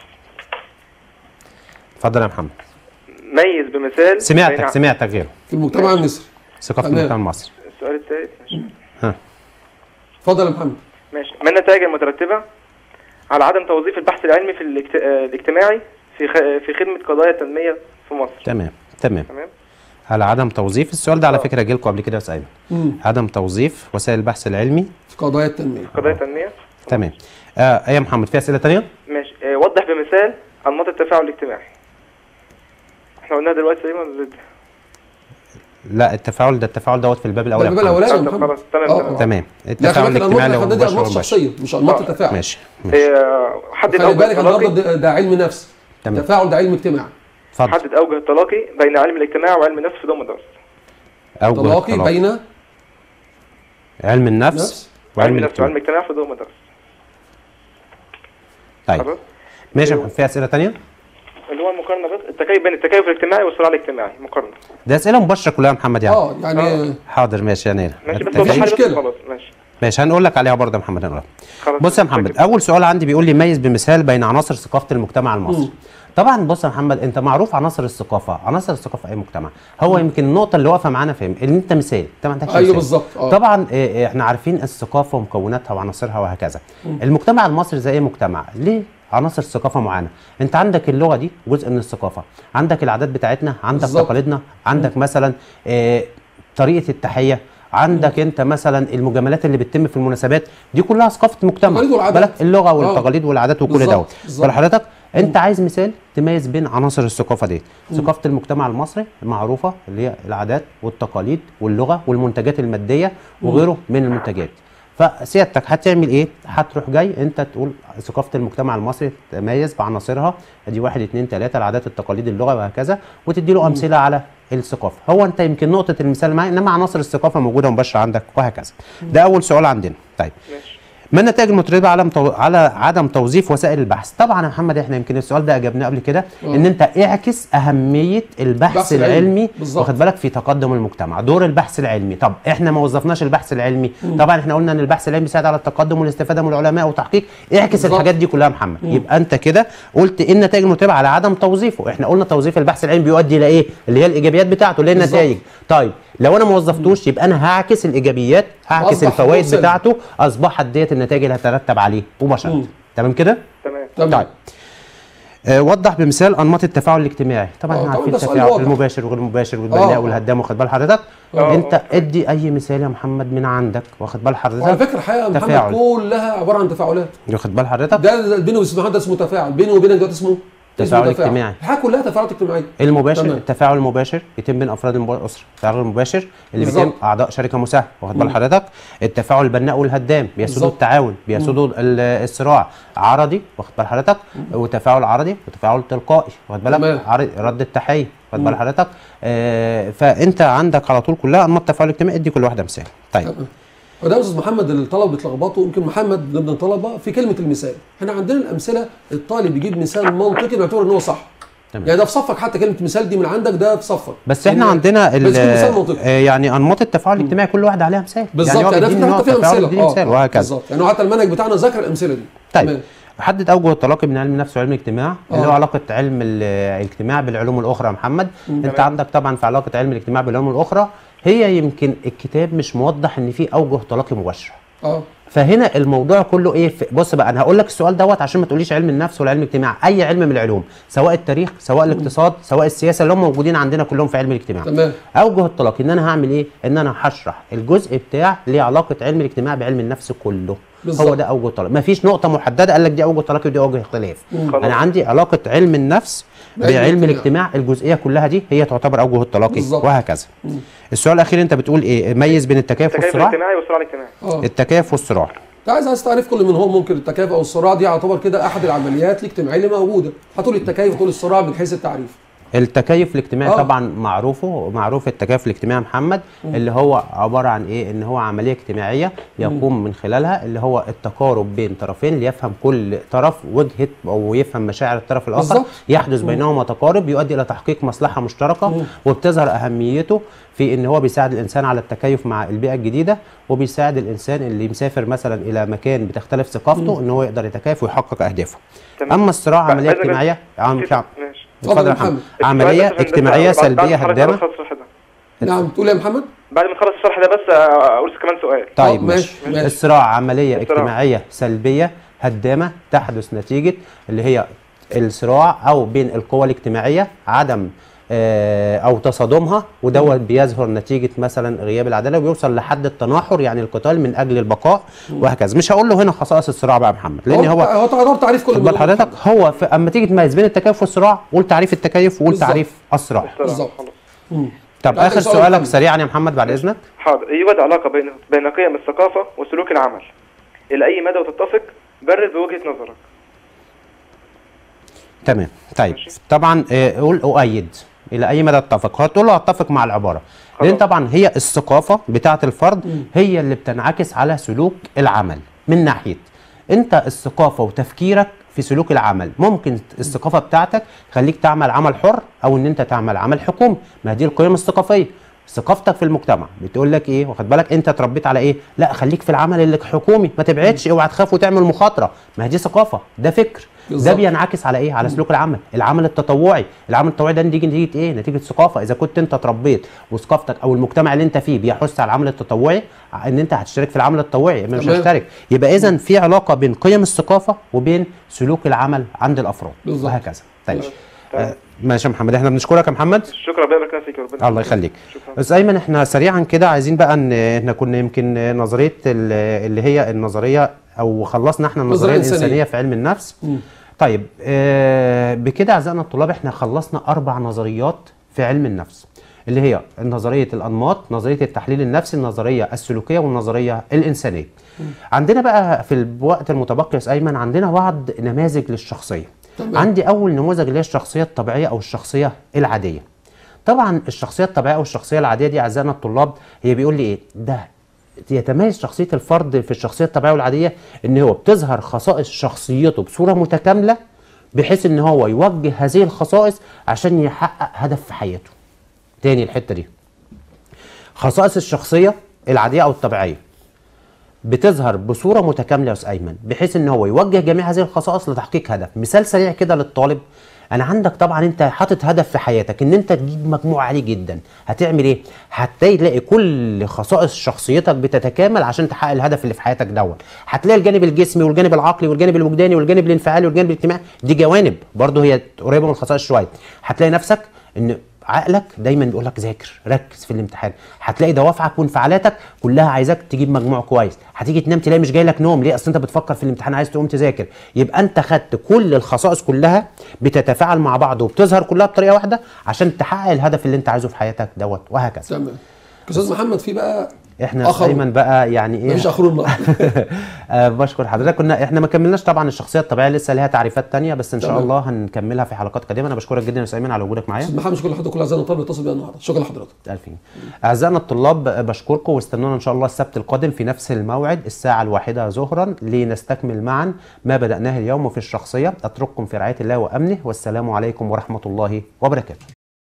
اتفضل يا محمد ميز بمثال سمعتك بين- سمعتك غيره في المجتمع المصري ثقافه تمام. المجتمع المصري السؤال الثالث ماشي ها اتفضل يا محمد ماشي ما النتائج المترتبه على عدم توظيف البحث العلمي في الاجت... آه، الاجتماعي في خ... في خدمه قضايا التنميه في مصر تمام تمام تمام على عدم توظيف السؤال ده على فكره جالكم قبل كده يا استاذ ايمن مم. عدم توظيف وسائل البحث العلمي في قضايا التنميه قضايا التنميه تمام آه يا محمد في اسئله تانية ماشي آه، وضح بمثال انماط التفاعل الاجتماعي احنا قلناها دلوقتي تقريبا ولا لسه؟ لا التفاعل ده التفاعل دوت في الباب الاول ده يا الباب محمد. الاولاني يا طب محمد خلاص، تمام، آه، تمام. آه. تمام لا التفاعل خلي بالك الاجتماعي الانماط اللي هو اللي دي مباشر انماط ومباشر. شخصيه مش انماط آه. التفاعل ماشي ماشي آه، حدد خلي اوجه بالك النهارده التلاقي ده, ده علم نفس تمام. التفاعل ده علم اجتماعي اتفضل حدد اوجه التلاقي بين علم الاجتماع وعلم النفس في ضوء مدرسه اوجه تلاقي التلاقي. بين علم النفس نفس وعلم علم النفس وعلم الاجتماع الاجتماع في ضوء مدرسه طيب خلاص ماشي يا محمد في اسئله تانية اللي هو المقارنه بس التكيف بين التكيف الاجتماعي والصراع الاجتماعي مقارنه ده اسئله مباشره كلها يا محمد يعني اه يعني حاضر ماشي يا نيل ماشي بس مفيش وضح لي بس مشكلة. خلاص ماشي ماشي هنقول لك عليها برضه يا محمد هنقول خلاص بص يا محمد اول سؤال عندي بيقول لي ميز بمثال بين عناصر ثقافه المجتمع المصري طبعا بص يا محمد انت معروف عناصر الثقافه عناصر الثقافه في اي مجتمع هو يمكن النقطه اللي واقفه معانا فاهم ان انت مثال انت ما عندكش أيوة مثال. بالظبط، آه. طبعا إيه، إيه، احنا عارفين الثقافه ومكوناتها وعناصرها وهكذا المجتمع المصري زي اي مجتمع ليه عناصر ثقافه معينه انت عندك اللغه دي جزء من الثقافه عندك العادات بتاعتنا عندك بالظبط. تقاليدنا عندك مثلا إيه، طريقه التحيه عندك انت مثلا المجاملات اللي بتتم في المناسبات دي كلها ثقافه مجتمع التقاليد والعادات. بالك اللغه آه. والتقاليد والعادات وكل بالظبط، دوت بالظبط. فلحضرتك انت عايز مثال تميز بين عناصر الثقافه دي ثقافه المجتمع المصري المعروفه اللي هي العادات والتقاليد واللغه والمنتجات الماديه وغيره من المنتجات فسيادتك هتعمل ايه هتروح جاي انت تقول ثقافه المجتمع المصري تميز بعناصرها ادي واحد اتنين تلاته العادات التقاليد اللغه وهكذا وتدي له امثله على الثقافه هو انت يمكن نقطه المثال معايا انما عناصر الثقافه موجوده مباشره عندك وهكذا ده اول سؤال عندنا طيب ماشي ما النتائج المترتبه على متو... على عدم توظيف وسائل البحث طبعا يا محمد احنا يمكن السؤال ده اجبناه قبل كده ان انت اعكس اهميه البحث البحث العلمي. العلمي بالظبط. واخد بالك في تقدم المجتمع دور البحث العلمي طب احنا ما وظفناش البحث العلمي طبعا احنا قلنا ان البحث العلمي بيساعد على التقدم والاستفاده من العلماء وتحقيق اعكس بالظبط. الحاجات دي كلها يا محمد يبقى انت كده قلت ايه النتائج المترتبه على عدم توظيفه احنا قلنا توظيف البحث العلمي بيؤدي الى ايه اللي هي الايجابيات بتاعته اللي هي بالظبط. النتائج طيب لو انا ما وظفتوش يبقى انا هعكس الايجابيات هعكس أصبح الفوائد مسلم. بتاعته اصبحت ديت النتائج اللي هتترتب عليه مباشره مم. تمام كده تمام تمام طيب آه وضح بمثال انماط التفاعل الاجتماعي طبعا آه، احنا طبعاً عارفين ده سؤال التفاعل واضح. المباشر وغير المباشر والبناء آه. والهدام واخد بال حضرتك آه، انت آه. ادي اي مثال يا محمد من عندك واخد بال وعلى حضرتك فكره الحقيقه يا محمد تفاعل. كلها عباره عن تفاعلات واخد بال حضرتك ده ده بيني وبين محمد اسمه تفاعل بيني وبينك ده اسمه اسمه تفاعل اجتماعي. الحياه كلها تفاعلات اجتماعيه المباشر تمام. التفاعل المباشر يتم بين افراد المب- الاسره التفاعل المباشر اللي بالظبط. بيتم اعضاء شركه مساهمه واخد بال حضرتك التفاعل البناء والهدام بيسودوا بالظبط. التعاون بيسودوا ال- الصراع عرضي واخد بال حضرتك وتفاعل عرضي وتفاعل تلقائي واخد بالك تمام. عرض رد التحيه واخد بال حضرتك آه فانت عندك على طول كلها انماط التفاعل الاجتماعي ادي كل واحده مثال طيب تمام. وده يا استاذ محمد الطلبه بيتلخبطوا يمكن محمد من ضمن الطلبه في كلمه المثال احنا عندنا الامثله الطالب يجيب مثال منطقي نعتبر ان هو صح تمام. يعني ده في صفك حتى كلمه مثال دي من عندك ده في صفك بس احنا يعني- عندنا ال- بس يكون مثال منطقي آه، يعني انماط التفاعل الاجتماعي كل واحده عليها مثال بالظبط هو يعني, بيديني يعني نوع حتى فيها تفاعل امثله بيديني مثال آه، وهكذا بالظبط يعني هو حتى المنهج بتاعنا ذكر الامثله دي طيب تمام. حدد اوجه التلاقي بين علم النفس وعلم الاجتماع اللي هو آه. علاقه علم ال- الاجتماع بالعلوم الاخرى يا محمد انت تمام. عندك طبعا في علاقه علم الاجتماع بالعلوم الاخرى هي يمكن الكتاب مش موضح ان في اوجه تلاقي مباشره اه فهنا الموضوع كله ايه في بص بقى انا هقول لك السؤال دوت عشان ما تقوليش علم النفس ولا علم الاجتماع اي علم من العلوم سواء التاريخ سواء الاقتصاد سواء السياسه اللي هم موجودين عندنا كلهم في علم الاجتماع تمام اوجه التلاقي ان انا هعمل ايه ان انا هشرح الجزء بتاع ليه علاقه علم الاجتماع بعلم النفس كله بالظبط. هو ده اوجه التلاقي مفيش نقطه محدده قال لك دي اوجه تلاقي ودي اوجه اختلاف خلاص. انا عندي علاقه علم النفس بعلم بعلم الاجتماع. الاجتماع الجزئيه كلها دي هي تعتبر اوجه التلاقي بالظبط. وهكذا السؤال الاخير انت بتقول ايه ميز بين التكيف التكيف والصراع الاجتماعي والصراع الاجتماعي اه التكيف والصراع انت عايز عايز تعرف كل منهم ممكن التكافؤ او الصراع دي يعتبر كده احد العمليات الاجتماعيه اللي موجوده هتقول التكيف وتقول الصراع من حيث التعريف التكيف الاجتماعي آه. طبعا معروفه معروف التكيف الاجتماعي يا محمد اللي هو عباره عن ايه ان هو عمليه اجتماعيه يقوم من خلالها اللي هو التقارب بين طرفين ليفهم كل طرف وجهه او يفهم مشاعر الطرف الاخر بالظبط. يحدث بينهما تقارب يؤدي الى تحقيق مصلحه مشتركه وبتظهر اهميته في ان هو بيساعد الانسان على التكيف مع البيئه الجديده وبيساعد الانسان اللي مسافر مثلا الى مكان بتختلف ثقافته ان هو يقدر يتكيف ويحقق اهدافه تمام. اما الصراع عمليه عايز أجل- اجتماعيه عم- ماشي اتفضل يا اتفضل يا محمد. محمد عمليه السؤال بس اجتماعيه بعد- بعد سلبيه ما خلص- هدامه خلص الشرح ده. نعم تقول يا محمد بعد ما نخلص الشرح ده بس آه، اقول كمان سؤال طيب آه، ماشي, ماشي، ماشي. الصراع عمليه الصراع. اجتماعيه سلبيه هدامه تحدث نتيجه اللي هي الصراع او بين القوى الاجتماعيه عدم آه، او تصادمها ودوت بيظهر نتيجه مثلا غياب العداله وبيوصل لحد التناحر يعني القتال من اجل البقاء وهكذا مش هقول له هنا خصائص الصراع بقى يا محمد لان هو هو تعتبر تعريف كل خد بال منهم. حضرتك هو في اما تيجي تميز بين التكيف والصراع قول تعريف التكيف وقول بالظبط. تعريف الصراع الصراع. بالظبط. خلاص مم. طب عندك اخر سؤال سؤالك محمد. سريعا يا محمد بعد اذنك حاضر يوجد علاقه بين بين قيم الثقافه وسلوك العمل الى اي مدى وتتفق برر بوجهه نظرك تمام طيب ماشي. طبعا آه، قول اؤيد الى اي مدى اتفق هتقول له اتفق مع العباره لان خلاص. طبعا هي الثقافه بتاعه الفرد هي اللي بتنعكس على سلوك العمل من ناحيه انت الثقافه وتفكيرك في سلوك العمل ممكن الثقافه بتاعتك تخليك تعمل عمل حر او ان انت تعمل عمل حكومي ما دي القيم الثقافيه ثقافتك في المجتمع بتقول لك ايه واخد بالك انت اتربيت على ايه لا خليك في العمل اللي حكومي ما تبعدش اوعى تخاف وتعمل مخاطره ما هي دي ثقافه ده فكر ده بالظبط. بينعكس على ايه على سلوك العمل العمل التطوعي العمل التطوعي ده نتيجه نتيجه ايه نتيجه ثقافه اذا كنت انت اتربيت وثقافتك او المجتمع اللي انت فيه بيحث على العمل التطوعي ان انت هتشترك في العمل التطوعي مش تمام. هشترك يبقى اذا في علاقه بين قيم الثقافه وبين سلوك العمل عند الافراد بالظبط. وهكذا طيب تمام. آه ماشي يا محمد احنا بنشكرك يا محمد شكرا ربنا يبارك فيك يا ربنا الله يخليك شكرا بس ايمن احنا سريعا كده عايزين بقى ان احنا كنا يمكن نظريه ال- اللي هي النظريه او خلصنا احنا النظريه النظرية الإنسانية. الانسانيه في علم النفس مم. طيب آه بكده اعزائنا الطلاب احنا خلصنا اربع نظريات في علم النفس اللي هي نظريه الانماط نظريه التحليل النفسي النظريه السلوكيه والنظريه الانسانيه عندنا بقى في الوقت المتبقي يا أستاذ ايمن عندنا بعض نماذج للشخصيه تمام. عندي اول نموذج اللي هي الشخصيه الطبيعيه او الشخصيه العاديه طبعا الشخصيه الطبيعيه او الشخصيه العاديه دي اعزائنا الطلاب هي بيقول لي ايه ده يتميز شخصيه الفرد في الشخصيه الطبيعيه والعاديه ان هو بتظهر خصائص شخصيته بصوره متكامله بحيث ان هو يوجه هذه الخصائص عشان يحقق هدف في حياته تاني الحته دي خصائص الشخصيه العاديه او الطبيعيه بتظهر بصوره متكامله يا استاذ ايمن بحيث ان هو يوجه جميع هذه الخصائص لتحقيق هدف مثال سريع كده للطالب انا عندك طبعا انت حاطط هدف في حياتك ان انت تجيب مجموع عالي جدا هتعمل ايه هتلاقي تلاقي كل خصائص شخصيتك بتتكامل عشان تحقق الهدف اللي في حياتك دوت هتلاقي الجانب الجسمي والجانب العقلي والجانب الوجداني والجانب الانفعالي والجانب الاجتماعي دي جوانب برضه هي قريبه من الخصائص شويه هتلاقي نفسك ان عقلك دايما بيقول لك ذاكر ركز في الامتحان هتلاقي دوافعك وانفعالاتك كلها عايزاك تجيب مجموع كويس هتيجي تنام تلاقي مش جاي لك نوم ليه اصل انت بتفكر في الامتحان عايز تقوم تذاكر يبقى انت خدت كل الخصائص كلها بتتفاعل مع بعض وبتظهر كلها بطريقه واحده عشان تحقق الهدف اللي انت عايزه في حياتك دوت وهكذا تمام استاذ محمد في بقى احنا آخر. دايما بقى يعني ايه مفيش اخرون بقى آه بشكر حضرتك كنا احنا ما كملناش طبعا الشخصيه الطبيعيه لسه ليها تعريفات تانية بس ان شاء تمام. الله هنكملها في حلقات قادمه انا بشكرك جدا يا استاذ ايمن على وجودك معايا استاذ محمد شكرا لحضرتك كل اعزائنا الطلبه اللي اتصل بينا النهارده شكرا لحضرتك ألف جنيه. أعزائنا الطلاب بشكركم واستنونا إن شاء الله السبت القادم في نفس الموعد الساعة الواحدة ظهرا لنستكمل معا ما بدأناه اليوم في الشخصية أترككم في رعاية الله وأمنه والسلام عليكم ورحمة الله وبركاته